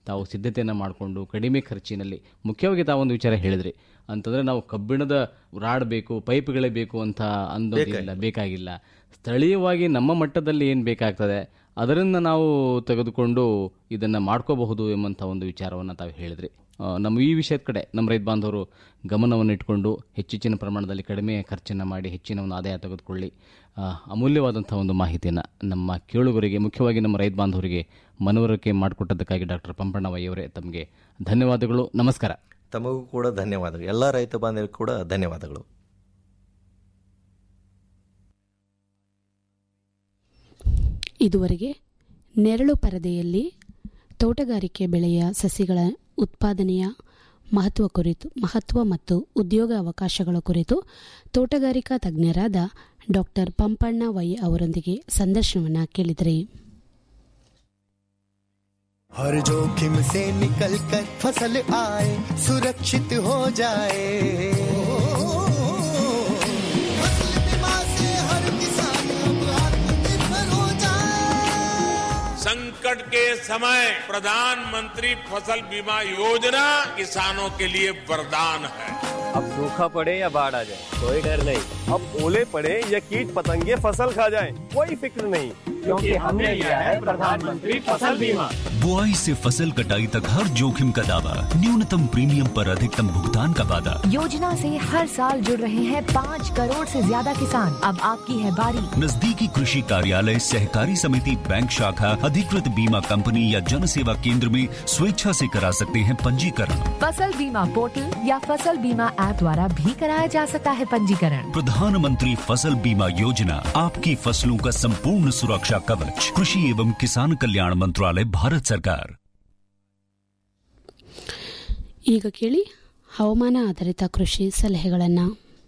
Speaker 8: ತಾವು ಸಿದ್ಧತೆಯನ್ನು ಮಾಡಿಕೊಂಡು ಕಡಿಮೆ ಖರ್ಚಿನಲ್ಲಿ ಮುಖ್ಯವಾಗಿ ತಾವೊಂದು ವಿಚಾರ ಹೇಳಿದ್ರಿ ಅಂತಂದ್ರೆ ನಾವು ಕಬ್ಬಿಣದ ರಾಡ್ ಬೇಕು ಪೈಪ್ಗಳೇ ಬೇಕು ಅಂತ ಅಂದೋದಿಲ್ಲ ಬೇಕಾಗಿಲ್ಲ ಸ್ಥಳೀಯವಾಗಿ ನಮ್ಮ ಮಟ್ಟದಲ್ಲಿ ಏನು ಬೇಕಾಗ್ತದೆ ಅದರಿಂದ ನಾವು ತೆಗೆದುಕೊಂಡು ಇದನ್ನು ಮಾಡ್ಕೋಬಹುದು ಎಂಬಂಥ ಒಂದು ವಿಚಾರವನ್ನು ತಾವು ಹೇಳಿದ್ರಿ ಆ, ನಮ್ಮ ಈ ವಿಷಯದ ಕಡೆ ನಮ್ಮ ರೈತ ಬಾಂಧವರು ಗಮನವನ್ನು ಇಟ್ಕೊಂಡು ಹೆಚ್ಚೆಚ್ಚಿನ ಪ್ರಮಾಣದಲ್ಲಿ ಕಡಿಮೆ ಖರ್ಚನ್ನು ಮಾಡಿ ಹೆಚ್ಚಿನ ಒಂದು ಆದಾಯ ತೆಗೆದುಕೊಳ್ಳಿ ಆ, ಅಮೂಲ್ಯವಾದಂಥ ಒಂದು ಮಾಹಿತಿಯನ್ನು ನಮ್ಮ ಕೇಳುಗರಿಗೆ ಮುಖ್ಯವಾಗಿ ನಮ್ಮ ರೈತ ಬಾಂಧವರಿಗೆ ಮನವರಿಕೆ ಮಾಡಿಕೊಟ್ಟದ್ದಕ್ಕಾಗಿ ಡಾಕ್ಟರ್ ಪಂಪಣ್ಣವಯ್ಯವರೇ ತಮಗೆ ಧನ್ಯವಾದಗಳು ನಮಸ್ಕಾರ
Speaker 9: ತಮಗೂ ಕೂಡ ಧನ್ಯವಾದಗಳು ಎಲ್ಲ ರೈತ ಬಾಂಧವರಿಗೂ ಕೂಡ ಧನ್ಯವಾದಗಳು
Speaker 2: ಇದುವರೆಗೆ ನೆರಳು ಪರದೆಯಲ್ಲಿ ತೋಟಗಾರಿಕೆ ಬೆಳೆಯ ಸಸಿಗಳ ಉತ್ಪಾದನೆಯ ಮಹತ್ವ ಕುರಿತು ಮಹತ್ವ ಮತ್ತು ಉದ್ಯೋಗ ಅವಕಾಶಗಳ ಕುರಿತು ತೋಟಗಾರಿಕಾ ತಜ್ಞರಾದ ಡಾಕ್ಟರ್ ಪಂಪಣ್ಣ ವೈ ಅವರೊಂದಿಗೆ ಸಂದರ್ಶನವನ್ನ ಕೇಳಿದ್ರಿ
Speaker 6: हर जोखिम से निकल कर फसल आए सुरक्षित हो जाए फसल बीमा से हर किसान अब आत्मनिर्भर हो जाए
Speaker 10: संकट के समय प्रधानमंत्री फसल बीमा योजना किसानों के लिए वरदान है
Speaker 11: अब सूखा पड़े या बाढ़ आ जाए कोई डर नहीं अब ओले पड़े या कीट पतंगे फसल खा जाए कोई फिक्र नहीं क्योंकि हमने लिया है प्रधानमंत्री फसल बीमा
Speaker 12: बुआई से फसल कटाई तक हर जोखिम का दावा न्यूनतम प्रीमियम पर अधिकतम भुगतान का वादा
Speaker 13: योजना से हर साल जुड़ रहे हैं पाँच करोड़ से ज्यादा किसान अब आपकी है बारी
Speaker 12: नजदीकी कृषि कार्यालय सहकारी समिति बैंक शाखा अधिकृत बीमा कंपनी या जन सेवा केंद्र में स्वेच्छा से करा सकते हैं पंजीकरण
Speaker 13: फसल बीमा पोर्टल या फसल बीमा ऐप द्वारा भी कराया जा सकता है पंजीकरण
Speaker 12: प्रधानमंत्री फसल बीमा योजना आपकी फसलों का संपूर्ण सुरक्षा कवच कृषि एवं किसान कल्याण मंत्रालय भारत सरकार
Speaker 2: ಈಗ ಕೇಳಿ ಹವಾಮಾನ ಆಧಾರಿತ ಕೃಷಿ ಸಲಹೆಗಳನ್ನು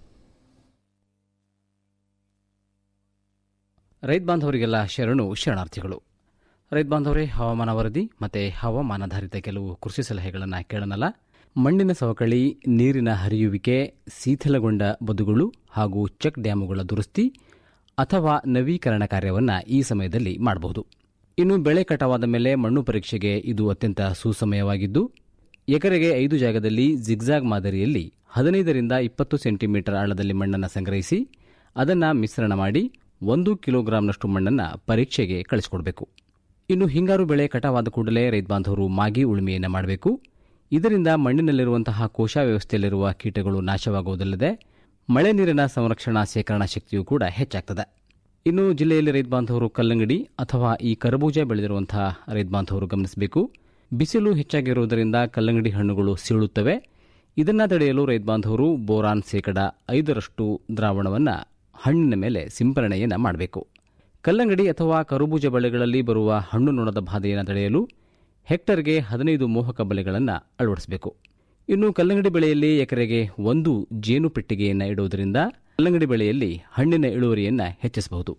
Speaker 8: ರೈತ ಬಾಂಧವರಿಗೆಲ್ಲ ಶರಣು ಶರಣಾರ್ಥಿಗಳು ರೈತ ಬಾಂಧವರೇ ಹವಾಮಾನ ವರದಿ ಮತ್ತು ಹವಾಮಾನಾಧಾರಿತ ಕೆಲವು ಕೃಷಿ ಸಲಹೆಗಳನ್ನು ಕೇಳೋಣಲ್ಲ ಮಣ್ಣಿನ ಸವಕಳಿ ನೀರಿನ ಹರಿಯುವಿಕೆ ಶೀಥಲಗೊಂಡ ಬದುಗಳು ಹಾಗೂ ಚೆಕ್ ಡ್ಯಾಮುಗಳ ದುರಸ್ತಿ ಅಥವಾ ನವೀಕರಣ ಕಾರ್ಯವನ್ನು ಈ ಸಮಯದಲ್ಲಿ ಮಾಡಬಹುದು ಇನ್ನು ಬೆಳೆ ಕಟಾವಾದ ಮೇಲೆ ಮಣ್ಣು ಪರೀಕ್ಷೆಗೆ ಇದು ಅತ್ಯಂತ ಸುಸಮಯವಾಗಿದ್ದು ಎಕರೆಗೆ ಐದು ಜಾಗದಲ್ಲಿ ಜಿಗ್ಜಾಗ್ ಮಾದರಿಯಲ್ಲಿ ಹದಿನೈದರಿಂದ ಇಪ್ಪತ್ತು ಸೆಂಟಿಮೀಟರ್ ಆಳದಲ್ಲಿ ಮಣ್ಣನ್ನು ಸಂಗ್ರಹಿಸಿ ಅದನ್ನು ಮಿಶ್ರಣ ಮಾಡಿ ಒಂದು ಕಿಲೋಗ್ರಾಂನಷ್ಟು ಮಣ್ಣನ್ನು ಪರೀಕ್ಷೆಗೆ ಕಳಿಸಿಕೊಡಬೇಕು ಇನ್ನು ಹಿಂಗಾರು ಬೆಳೆ ಕಟಾವಾದ ಕೂಡಲೇ ರೈತ ಬಾಂಧವರು ಮಾಗಿ ಉಳುಮೆಯನ್ನು ಮಾಡಬೇಕು ಇದರಿಂದ ಮಣ್ಣಿನಲ್ಲಿರುವಂತಹ ಕೋಶ ವ್ಯವಸ್ಥೆಯಲ್ಲಿರುವ ಕೀಟಗಳು ನಾಶವಾಗುವುದಲ್ಲದೆ ಮಳೆ ನೀರಿನ ಸಂರಕ್ಷಣಾ ಶೇಖರಣಾ ಶಕ್ತಿಯೂ ಕೂಡ ಹೆಚ್ಚಾಗ್ತದೆ ಇನ್ನು ಜಿಲ್ಲೆಯಲ್ಲಿ ರೈತ ಬಾಂಧವರು ಕಲ್ಲಂಗಡಿ ಅಥವಾ ಈ ಕರಬೂಜ ಬೆಳೆದಿರುವಂತಹ ರೈತ ಬಾಂಧವರು ಗಮನಿಸಬೇಕು ಬಿಸಿಲು ಹೆಚ್ಚಾಗಿರುವುದರಿಂದ ಕಲ್ಲಂಗಡಿ ಹಣ್ಣುಗಳು ಸೀಳುತ್ತವೆ ಇದನ್ನು ತಡೆಯಲು ರೈತ ಬಾಂಧವರು ಬೋರಾನ್ ಶೇಕಡ ಐದರಷ್ಟು ದ್ರಾವಣವನ್ನು ಹಣ್ಣಿನ ಮೇಲೆ ಸಿಂಪರಣೆಯನ್ನು ಮಾಡಬೇಕು ಕಲ್ಲಂಗಡಿ ಅಥವಾ ಕರಬೂಜ ಬೆಳೆಗಳಲ್ಲಿ ಬರುವ ಹಣ್ಣು ನೊಣದ ಬಾಧೆಯನ್ನು ತಡೆಯಲು ಹೆಕ್ಟರ್ಗೆ ಹದಿನೈದು ಮೋಹಕ ಬಲೆಗಳನ್ನು ಅಳವಡಿಸಬೇಕು ಇನ್ನು ಕಲ್ಲಂಗಡಿ ಬೆಳೆಯಲ್ಲಿ ಎಕರೆಗೆ ಒಂದು ಜೇನು ಪೆಟ್ಟಿಗೆಯನ್ನು ಇಡುವುದರಿಂದ ಕಲ್ಲಂಗಡಿ ಬೆಳೆಯಲ್ಲಿ ಹಣ್ಣಿನ ಇಳುವರಿಯನ್ನು ಹೆಚ್ಚಿಸಬಹುದು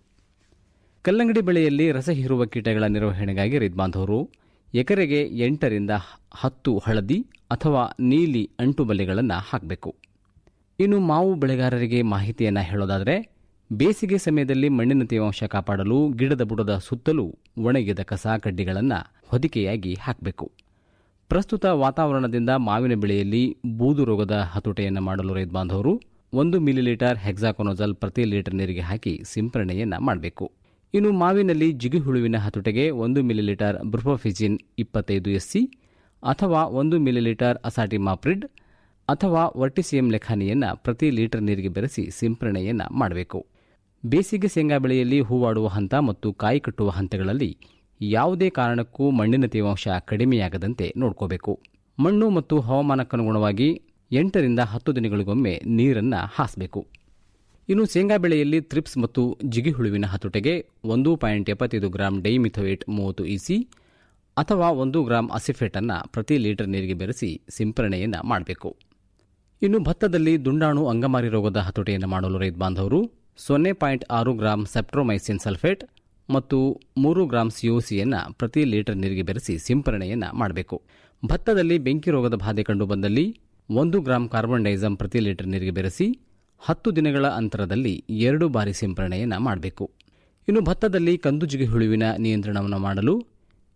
Speaker 8: ಕಲ್ಲಂಗಡಿ ಬೆಳೆಯಲ್ಲಿ ರಸ ಹೀರುವ ಕೀಟಗಳ ನಿರ್ವಹಣೆಗಾಗಿ ರೈತ ಬಾಂಧವರು ಎಕರೆಗೆ ಎಂಟರಿಂದ ಹತ್ತು ಹಳದಿ ಅಥವಾ ನೀಲಿ ಅಂಟು ಬಲೆಗಳನ್ನು ಹಾಕಬೇಕು ಇನ್ನು ಮಾವು ಬೆಳೆಗಾರರಿಗೆ ಮಾಹಿತಿಯನ್ನು ಹೇಳೋದಾದರೆ ಬೇಸಿಗೆ ಸಮಯದಲ್ಲಿ ಮಣ್ಣಿನ ತೇವಾಂಶ ಕಾಪಾಡಲು ಗಿಡದ ಬುಡದ ಸುತ್ತಲೂ ಒಣಗಿದ ಕಸ ಕಡ್ಡಿಗಳನ್ನು ಹೊದಿಕೆಯಾಗಿ ಹಾಕಬೇಕು ಪ್ರಸ್ತುತ ವಾತಾವರಣದಿಂದ ಮಾವಿನ ಬೆಳೆಯಲ್ಲಿ ಬೂದು ರೋಗದ ಹತೋಟೆಯನ್ನು ಮಾಡಲು ರೈತ ಬಾಂಧವರು ಒಂದು ಮಿಲಿಲೀಟರ್ ಹೆಕ್ಸಾಕೊನೋಜಲ್ ಪ್ರತಿ ಲೀಟರ್ ನೀರಿಗೆ ಹಾಕಿ ಸಿಂಪರಣೆಯನ್ನು ಮಾಡಬೇಕು ಇನ್ನು ಮಾವಿನಲ್ಲಿ ಜಿಗುಹುಳುವಿನ ಹತೋಟೆಗೆ ಒಂದು ಮಿಲಿಲೀಟರ್ ಬ್ರುಫೋಫಿಜಿನ್ ಇಪ್ಪತ್ತೈದು ಎಸ್ಸಿ ಅಥವಾ ಒಂದು ಮಿಲಿಲೀಟರ್ ಅಸಾಟಿಮಾಪ್ರಿಡ್ ಅಥವಾ ವರ್ಟಿಸಿಯಂ ಲೆಖಾನಿಯನ್ನು ಪ್ರತಿ ಲೀಟರ್ ನೀರಿಗೆ ಬೆರೆಸಿ ಸಿಂಪರಣೆಯನ್ನು ಮಾಡಬೇಕು ಬೇಸಿಗೆ ಶೇಂಗಾ ಬೆಳೆಯಲ್ಲಿ ಹೂವಾಡುವ ಹಂತ ಮತ್ತು ಕಾಯಿ ಕಟ್ಟುವ ಹಂತಗಳಲ್ಲಿ ಯಾವುದೇ ಕಾರಣಕ್ಕೂ ಮಣ್ಣಿನ ತೇವಾಂಶ ಕಡಿಮೆಯಾಗದಂತೆ ನೋಡ್ಕೋಬೇಕು ಮಣ್ಣು ಮತ್ತು ಹವಾಮಾನಕ್ಕನುಗುಣವಾಗಿ ಎಂಟರಿಂದ ಹತ್ತು ದಿನಗಳಿಗೊಮ್ಮೆ ನೀರನ್ನು ಹಾಸಬೇಕು ಇನ್ನು ಶೇಂಗಾ ಬೆಳೆಯಲ್ಲಿ ಥ್ರಿಪ್ಸ್ ಮತ್ತು ಜಿಗಿಹುಳುವಿನ ಹತೋಟೆಗೆ ಒಂದು ಪಾಯಿಂಟ್ ಎಪ್ಪತ್ತೈದು ಗ್ರಾಂ ಡೈಮಿಥೋಯೇಟ್ ಮೂವತ್ತು ಇಸಿ ಅಥವಾ ಒಂದು ಗ್ರಾಂ ಅಸಿಫೇಟನ್ನು ಪ್ರತಿ ಲೀಟರ್ ನೀರಿಗೆ ಬೆರೆಸಿ ಸಿಂಪರಣೆಯನ್ನು ಮಾಡಬೇಕು ಇನ್ನು ಭತ್ತದಲ್ಲಿ ದುಂಡಾಣು ಅಂಗಮಾರಿ ರೋಗದ ಹತೋಟಿಯನ್ನು ಮಾಡಲು ರೈತ ಬಾಂಧವರು ಸೊನ್ನೆ ಪಾಯಿಂಟ್ ಆರು ಗ್ರಾಂ ಸೆಪ್ಟ್ರೋಮೈಸಿನ್ ಸಲ್ಫೇಟ್ ಮತ್ತು ಮೂರು ಗ್ರಾಂ ಸಿಒಸಿಯನ್ನು ಪ್ರತಿ ಲೀಟರ್ ನೀರಿಗೆ ಬೆರೆಸಿ ಸಿಂಪರಣೆಯನ್ನು ಮಾಡಬೇಕು ಭತ್ತದಲ್ಲಿ ಬೆಂಕಿ ರೋಗದ ಬಾಧೆ ಕಂಡುಬಂದಲ್ಲಿ ಒಂದು ಗ್ರಾಂ ಕಾರ್ಬನ್ ಡೈಸಮ್ ಪ್ರತಿ ಲೀಟರ್ ನೀರಿಗೆ ಬೆರೆಸಿ ಹತ್ತು ದಿನಗಳ ಅಂತರದಲ್ಲಿ ಎರಡು ಬಾರಿ ಸಿಂಪರಣೆಯನ್ನು ಮಾಡಬೇಕು ಇನ್ನು ಭತ್ತದಲ್ಲಿ ಕಂದುಜಿಗಿ ಹುಳುವಿನ ನಿಯಂತ್ರಣವನ್ನು ಮಾಡಲು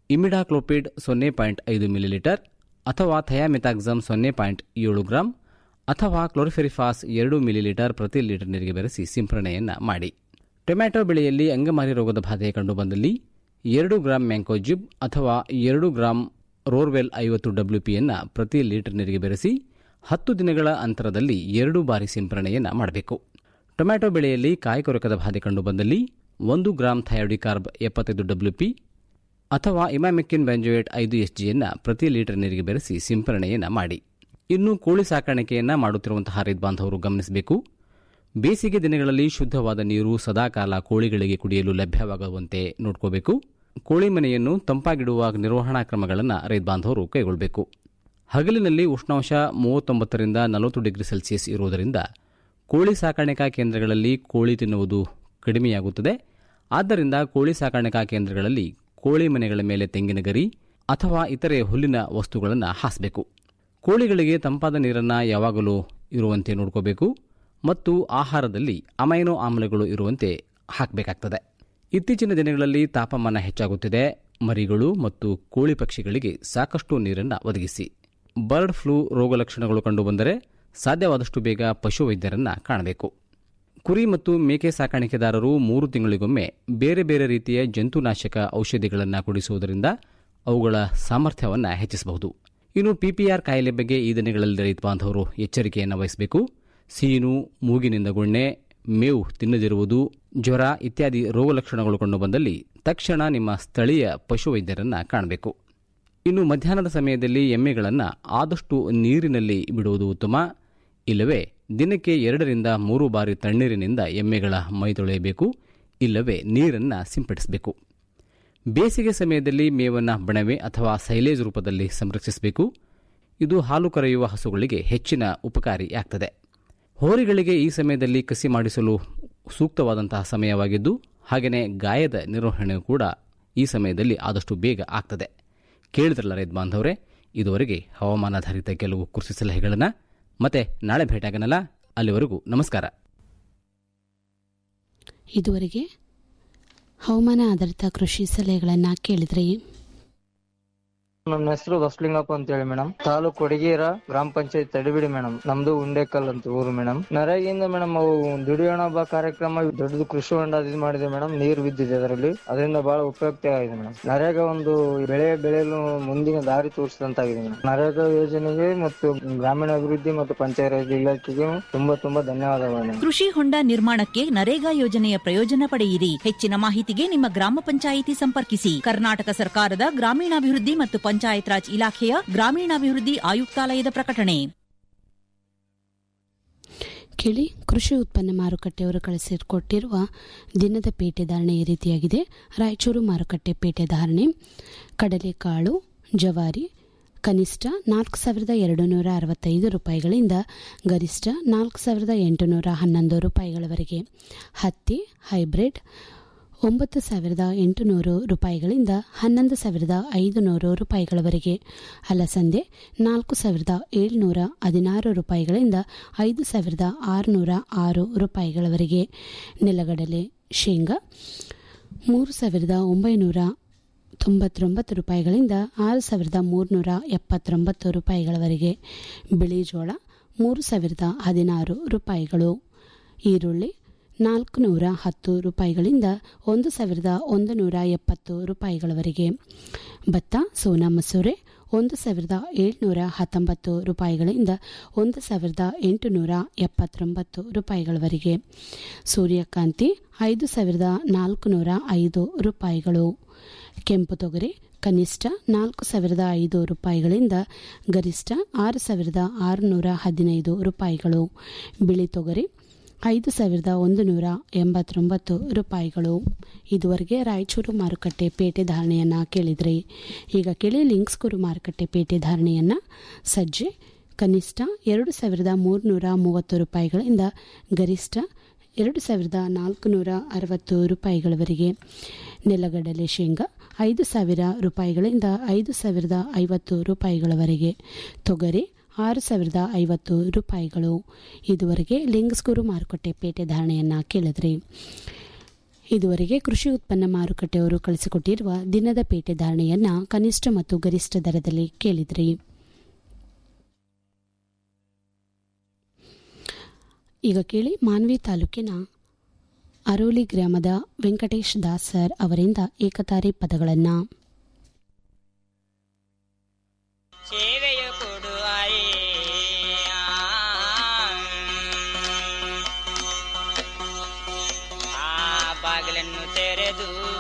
Speaker 8: ಇಮಿಡಾಕ್ಲೋಪಿಡ್ ಸೊನ್ನೆ ಪಾಯಿಂಟ್ ಐದು ಮಿಲಿಲೀಟರ್ ಅಥವಾ ಥಯಾಮಿತಾಕ್ಸಮ್ ಸೊನ್ನೆ ಪಾಯಿಂಟ್ ಏಳು ಗ್ರಾಂ ಅಥವಾ ಕ್ಲೋರಿಫೆರಿಫಾಸ್ ಎರಡು ಮಿಲಿಲೀಟರ್ ಪ್ರತಿ ಲೀಟರ್ ನೀರಿಗೆ ಬೆರೆಸಿ ಸಿಂಪರಣೆಯನ್ನು ಮಾಡಿ ಟೊಮ್ಯಾಟೊ ಬೆಳೆಯಲ್ಲಿ ಅಂಗಮಾರಿ ರೋಗದ ಬಾಧೆ ಕಂಡುಬಂದಲ್ಲಿ ಎರಡು ಗ್ರಾಂ ಮ್ಯಾಂಕೋಜಿಬ್ ಅಥವಾ ಎರಡು ಗ್ರಾಂ ರೋರ್ವೆಲ್ ಐವತ್ತು ಡಬ್ಲ್ಯೂಪಿಯನ್ನು ಪ್ರತಿ ಲೀಟರ್ ನೀರಿಗೆ ಬೆರೆಸಿ ಹತ್ತು ದಿನಗಳ ಅಂತರದಲ್ಲಿ ಎರಡು ಬಾರಿ ಸಿಂಪರಣೆಯನ್ನು ಮಾಡಬೇಕು ಟೊಮ್ಯಾಟೊ ಬೆಳೆಯಲ್ಲಿ ಕಾಯಿಕೊರಕದ ಬಾಧೆ ಕಂಡುಬಂದಲ್ಲಿ ಒಂದು ಗ್ರಾಂ ಥಯೋಡಿಕಾರ್ಬ್ ಎಪ್ಪತ್ತೈದು ಡಬ್ಲ್ಯೂಪಿ ಅಥವಾ ಇಮಾಮೆಕ್ಕಿನ್ ಬ್ಯಾಂಜೋಯೇಟ್ ಐದು ಎಸ್ ಜಿಯನ್ನು ಪ್ರತಿ ಲೀಟರ್ ನೀರಿಗೆ ಬೆರೆಸಿ ಸಿಂಪರಣೆಯನ್ನು ಮಾಡಿ ಇನ್ನು ಕೋಳಿ ಸಾಕಾಣಿಕೆಯನ್ನು ಮಾಡುತ್ತಿರುವಂತಹ ರೈತ ಬಾಂಧವರು ಗಮನಿಸಬೇಕು ಬೇಸಿಗೆ ದಿನಗಳಲ್ಲಿ ಶುದ್ಧವಾದ ನೀರು ಸದಾಕಾಲ ಕೋಳಿಗಳಿಗೆ ಕುಡಿಯಲು ಲಭ್ಯವಾಗುವಂತೆ ನೋಡ್ಕೋಬೇಕು ಕೋಳಿ ಮನೆಯನ್ನು ತಂಪಾಗಿಡುವ ನಿರ್ವಹಣಾ ಕ್ರಮಗಳನ್ನು ರೈತ ಬಾಂಧವರು ಕೈಗೊಳ್ಳಬೇಕು ಹಗಲಿನಲ್ಲಿ ಉಷ್ಣಾಂಶ ಮೂವತ್ತೊಂಬತ್ತರಿಂದ ನಲವತ್ತು ಡಿಗ್ರಿ ಸೆಲ್ಸಿಯಸ್ ಇರುವುದರಿಂದ ಕೋಳಿ ಸಾಕಾಣಿಕಾ ಕೇಂದ್ರಗಳಲ್ಲಿ ಕೋಳಿ ತಿನ್ನುವುದು ಕಡಿಮೆಯಾಗುತ್ತದೆ ಆದ್ದರಿಂದ ಕೋಳಿ ಸಾಕಾಣಿಕಾ ಕೇಂದ್ರಗಳಲ್ಲಿ ಕೋಳಿ ಮನೆಗಳ ಮೇಲೆ ತೆಂಗಿನ ಗರಿ ಅಥವಾ ಇತರೆ ಹುಲ್ಲಿನ ವಸ್ತುಗಳನ್ನು ಹಾಸಬೇಕು ಕೋಳಿಗಳಿಗೆ ತಂಪಾದ ನೀರನ್ನು ಯಾವಾಗಲೂ ಇರುವಂತೆ ನೋಡ್ಕೋಬೇಕು ಮತ್ತು ಆಹಾರದಲ್ಲಿ ಅಮೈನೋ ಆಮ್ಲಗಳು ಇರುವಂತೆ ಹಾಕಬೇಕಾಗ್ತದೆ ಇತ್ತೀಚಿನ ದಿನಗಳಲ್ಲಿ ತಾಪಮಾನ ಹೆಚ್ಚಾಗುತ್ತಿದೆ ಮರಿಗಳು ಮತ್ತು ಕೋಳಿ ಪಕ್ಷಿಗಳಿಗೆ ಸಾಕಷ್ಟು ನೀರನ್ನು ಒದಗಿಸಿ ಬರ್ಡ್ ಫ್ಲೂ ರೋಗ ಲಕ್ಷಣಗಳು ಕಂಡುಬಂದರೆ ಸಾಧ್ಯವಾದಷ್ಟು ಬೇಗ ಪಶುವೈದ್ಯರನ್ನು ಕಾಣಬೇಕು ಕುರಿ ಮತ್ತು ಮೇಕೆ ಸಾಕಾಣಿಕೆದಾರರು ಮೂರು ತಿಂಗಳಿಗೊಮ್ಮೆ ಬೇರೆ ಬೇರೆ ರೀತಿಯ ಜಂತುನಾಶಕ ಔಷಧಿಗಳನ್ನು ಕುಡಿಸುವುದರಿಂದ ಅವುಗಳ ಸಾಮರ್ಥ್ಯವನ್ನು ಹೆಚ್ಚಿಸಬಹುದು ಇನ್ನು ಪಿಪಿಆರ್ ಕಾಯಿಲೆ ಬಗ್ಗೆ ಈ ದಿನಗಳಲ್ಲಿ ರೈತ ಬಾಂಧವರು ಎಚ್ಚರಿಕೆಯನ್ನು ವಹಿಸಬೇಕು ಸೀನು ಮೂಗಿನಿಂದ ಗುಣ್ಣೆ ಮೇವು ತಿನ್ನದಿರುವುದು ಜ್ವರ ಇತ್ಯಾದಿ ರೋಗ ಲಕ್ಷಣಗಳು ಕಂಡುಬಂದಲ್ಲಿ ತಕ್ಷಣ ನಿಮ್ಮ ಸ್ಥಳೀಯ ಪಶುವೈದ್ಯರನ್ನು ಕಾಣಬೇಕು ಇನ್ನು ಮಧ್ಯಾಹ್ನದ ಸಮಯದಲ್ಲಿ ಎಮ್ಮೆಗಳನ್ನು ಆದಷ್ಟು ನೀರಿನಲ್ಲಿ ಬಿಡುವುದು ಉತ್ತಮ ಇಲ್ಲವೇ ದಿನಕ್ಕೆ ಎರಡರಿಂದ ಮೂರು ಬಾರಿ ತಣ್ಣೀರಿನಿಂದ ಎಮ್ಮೆಗಳ ಮೈ ತೊಳೆಯಬೇಕು ಇಲ್ಲವೇ ನೀರನ್ನು ಸಿಂಪಡಿಸಬೇಕು ಬೇಸಿಗೆ ಸಮಯದಲ್ಲಿ ಮೇವನ್ನು ಬಣವೆ ಅಥವಾ ಸೈಲೇಜ್ ರೂಪದಲ್ಲಿ ಸಂರಕ್ಷಿಸಬೇಕು ಇದು ಹಾಲು ಕರೆಯುವ ಹಸುಗಳಿಗೆ ಹೆಚ್ಚಿನ ಉಪಕಾರಿಯಾಗ್ತದೆ ಹೋರಿಗಳಿಗೆ ಈ ಸಮಯದಲ್ಲಿ ಕಸಿ ಮಾಡಿಸಲು ಸೂಕ್ತವಾದಂತಹ ಸಮಯವಾಗಿದ್ದು ಹಾಗೆಯೇ ಗಾಯದ ನಿರ್ವಹಣೆ ಕೂಡ ಈ ಸಮಯದಲ್ಲಿ ಆದಷ್ಟು ಬೇಗ ಆಗ್ತದೆ ಕೇಳಿದ್ರಲ್ಲ ರೈತ ಬಾಂಧವರೇ ಇದುವರೆಗೆ ಹವಾಮಾನಾಧಾರಿತ ಕೆಲವು ಕೃಷಿ ಸಲಹೆಗಳನ್ನು ಮತ್ತೆ ನಾಳೆ ಭೇಟಿಯಾಗನಲ್ಲ ಅಲ್ಲಿವರೆಗೂ ನಮಸ್ಕಾರ
Speaker 2: ಇದುವರೆಗೆ ಹವಾಮಾನ ಆಧಾರಿತ ಕೃಷಿ ಸಲಹೆಗಳನ್ನು ಕೇಳಿದ್ರಿ
Speaker 14: ನನ್ನ ಹೆಸರು ಬಸ್ಲಿಂಗಪ್ಪ ಅಂತ ಹೇಳಿ ಮೇಡಮ್ ತಾಲೂಕು ಕೊಡಗೇರ ಗ್ರಾಮ ಪಂಚಾಯತ್ ತಡಿಬಿಡಿ ಮೇಡಮ್ ನಮ್ದು ಉಂಡೇಕಲ್ ಅಂತ ಊರು ಮೇಡಮ್ ನರೇಗಿಂದ ಮೇಡಮ್ ಅವು ದುಡಿಯೋಣ ಬಾ ಕಾರ್ಯಕ್ರಮ ದೊಡ್ಡದು ಕೃಷಿ ಹೊಂಡ ಇದು ಮಾಡಿದೆ ಮೇಡಮ್ ನೀರು ಬಿದ್ದಿದೆ ಅದರಲ್ಲಿ ಅದರಿಂದ ಬಹಳ ಉಪಯುಕ್ತ ಆಗಿದೆ ಮೇಡಮ್ ನರೇಗಾ ಒಂದು ಬೆಳೆ ಬೆಳೆಯಲು ಮುಂದಿನ ದಾರಿ ತೋರಿಸಿದಂತಾಗಿದೆ ಮೇಡಮ್ ನರೇಗಾ ಯೋಜನೆಗೆ ಮತ್ತು ಗ್ರಾಮೀಣ ಅಭಿವೃದ್ಧಿ ಮತ್ತು ಪಂಚಾಯತ್ ಇಲಾಖೆಗೆ ತುಂಬಾ ತುಂಬಾ ಧನ್ಯವಾದಗಳು ಮೇಡಮ್
Speaker 15: ಕೃಷಿ ಹೊಂಡ ನಿರ್ಮಾಣಕ್ಕೆ ನರೇಗಾ ಯೋಜನೆಯ ಪ್ರಯೋಜನ ಪಡೆಯಿರಿ ಹೆಚ್ಚಿನ ಮಾಹಿತಿಗೆ ನಿಮ್ಮ ಗ್ರಾಮ ಪಂಚಾಯಿತಿ ಸಂಪರ್ಕಿಸಿ ಕರ್ನಾಟಕ ಸರ್ಕಾರದ ಗ್ರಾಮೀಣಾಭಿವೃದ್ಧಿ ಮತ್ತು ಪಂಚಾಯತ್ ರಾಜ್ ಇಲಾಖೆಯ ಗ್ರಾಮೀಣಾಭಿವೃದ್ಧಿ ಆಯುಕ್ತಾಲಯದ ಪ್ರಕಟಣೆ
Speaker 2: ಕೇಳಿ ಕೃಷಿ ಉತ್ಪನ್ನ ಮಾರುಕಟ್ಟೆಯವರು ಕಳಿಸಿಕೊಟ್ಟಿರುವ ದಿನದ ಪೇಟೆ ಧಾರಣೆ ಈ ರೀತಿಯಾಗಿದೆ ರಾಯಚೂರು ಮಾರುಕಟ್ಟೆ ಪೇಟೆ ಧಾರಣೆ ಕಡಲೆಕಾಳು ಜವಾರಿ ಕನಿಷ್ಠ ನಾಲ್ಕು ಸಾವಿರದ ಎರಡು ನೂರ ಅರವತ್ತೈದು ರೂಪಾಯಿಗಳಿಂದ ಗರಿಷ್ಠ ನಾಲ್ಕು ಸಾವಿರದ ಎಂಟುನೂರ ಹನ್ನೊಂದು ರೂಪಾಯಿಗಳವರೆಗೆ ಹತ್ತಿ ಹೈಬ್ರಿಡ್ ಒಂಬತ್ತು ಸಾವಿರದ ಎಂಟುನೂರು ರೂಪಾಯಿಗಳಿಂದ ಹನ್ನೊಂದು ಸಾವಿರದ ಐದು ನೂರು ರೂಪಾಯಿಗಳವರೆಗೆ ಅಲಸಂದೆ ನಾಲ್ಕು ಸಾವಿರದ ಏಳ್ನೂರ ಹದಿನಾರು ರೂಪಾಯಿಗಳಿಂದ ಐದು ಸಾವಿರದ ಆರುನೂರ ಆರು ರೂಪಾಯಿಗಳವರೆಗೆ ನೆಲಗಡಲೆ ಶೇಂಗಾ ಮೂರು ಸಾವಿರದ ಒಂಬೈನೂರ ತೊಂಬತ್ತೊಂಬತ್ತು ರೂಪಾಯಿಗಳಿಂದ ಆರು ಸಾವಿರದ ಮೂರುನೂರ ಎಪ್ಪತ್ತೊಂಬತ್ತು ರೂಪಾಯಿಗಳವರೆಗೆ ಬಿಳಿ ಜೋಳ ಮೂರು ಸಾವಿರದ ಹದಿನಾರು ರೂಪಾಯಿಗಳು ಈರುಳ್ಳಿ ನಾಲ್ಕು ನೂರ ಹತ್ತು ರೂಪಾಯಿಗಳಿಂದ ಒಂದು ಸಾವಿರದ ಒಂದು ನೂರ ಎಪ್ಪತ್ತು ರೂಪಾಯಿಗಳವರೆಗೆ ಭತ್ತ ಸೋನಾ ಮಸೂರೆ ಒಂದು ಸಾವಿರದ ಏಳ್ನೂರ ಹತ್ತೊಂಬತ್ತು ರೂಪಾಯಿಗಳಿಂದ ಒಂದು ಸಾವಿರದ ಎಂಟುನೂರ ಎಪ್ಪತ್ತೊಂಬತ್ತು ರೂಪಾಯಿಗಳವರೆಗೆ ಸೂರ್ಯಕಾಂತಿ ಐದು ಸಾವಿರದ ನಾಲ್ಕು ನೂರ ಐದು ರೂಪಾಯಿಗಳು ಕೆಂಪು ತೊಗರಿ ಕನಿಷ್ಠ ನಾಲ್ಕು ಸಾವಿರದ ಐದು ರೂಪಾಯಿಗಳಿಂದ ಗರಿಷ್ಠ ಆರು ಸಾವಿರದ ಆರುನೂರ ಹದಿನೈದು ರೂಪಾಯಿಗಳು ಬಿಳಿ ತೊಗರಿ ಐದು ಸಾವಿರದ ಒಂದು ನೂರ ಎಂಬತ್ತೊಂಬತ್ತು ರೂಪಾಯಿಗಳು ಇದುವರೆಗೆ ರಾಯಚೂರು ಮಾರುಕಟ್ಟೆ ಪೇಟೆ ಧಾರಣೆಯನ್ನು ಕೇಳಿದ್ರಿ ಈಗ ಕೇಳಿ ಲಿಂಕ್ಸ್ಕೂರು ಮಾರುಕಟ್ಟೆ ಪೇಟೆ ಧಾರಣೆಯನ್ನು ಸಜ್ಜೆ ಕನಿಷ್ಠ ಎರಡು ಸಾವಿರದ ಮೂರುನೂರ ಮೂವತ್ತು ರೂಪಾಯಿಗಳಿಂದ ಗರಿಷ್ಠ ಎರಡು ಸಾವಿರದ ನಾಲ್ಕುನೂರ ಅರವತ್ತು ರೂಪಾಯಿಗಳವರೆಗೆ ನೆಲಗಡಲೆ ಶೇಂಗಾ ಐದು ಸಾವಿರ ರೂಪಾಯಿಗಳಿಂದ ಐದು ಸಾವಿರದ ಐವತ್ತು ರೂಪಾಯಿಗಳವರೆಗೆ ತೊಗರಿ ಆರು ಸಾವಿರದ ಐವತ್ತು ರೂಪಾಯಿಗಳು ಇದುವರೆಗೆ ಲಿಂಗಸ್ಗೂರು ಮಾರುಕಟ್ಟೆ ಪೇಟೆ ಧಾರಣೆಯನ್ನು ಕೇಳಿದ್ರಿ ಇದುವರೆಗೆ ಕೃಷಿ ಉತ್ಪನ್ನ ಮಾರುಕಟ್ಟೆಯವರು ಕಳಿಸಿಕೊಟ್ಟಿರುವ ದಿನದ ಪೇಟೆ ಧಾರಣೆಯನ್ನ ಕನಿಷ್ಠ ಮತ್ತು ಗರಿಷ್ಠ ದರದಲ್ಲಿ ಕೇಳಿದ್ರಿ ಈಗ ಕೇಳಿ ಮಾನ್ವಿ ತಾಲೂಕಿನ ಅರೋಲಿ ಗ್ರಾಮದ ವೆಂಕಟೇಶ್ ದಾಸ್ ಸರ್ ಅವರಿಂದ ಏಕತಾರಿ ಪದಗಳನ್ನು
Speaker 16: ಸೇವೆಯು ಕೊಡುವಾಯೇ ಆ ಬಾಗಿಲನ್ನು ತೆರೆದು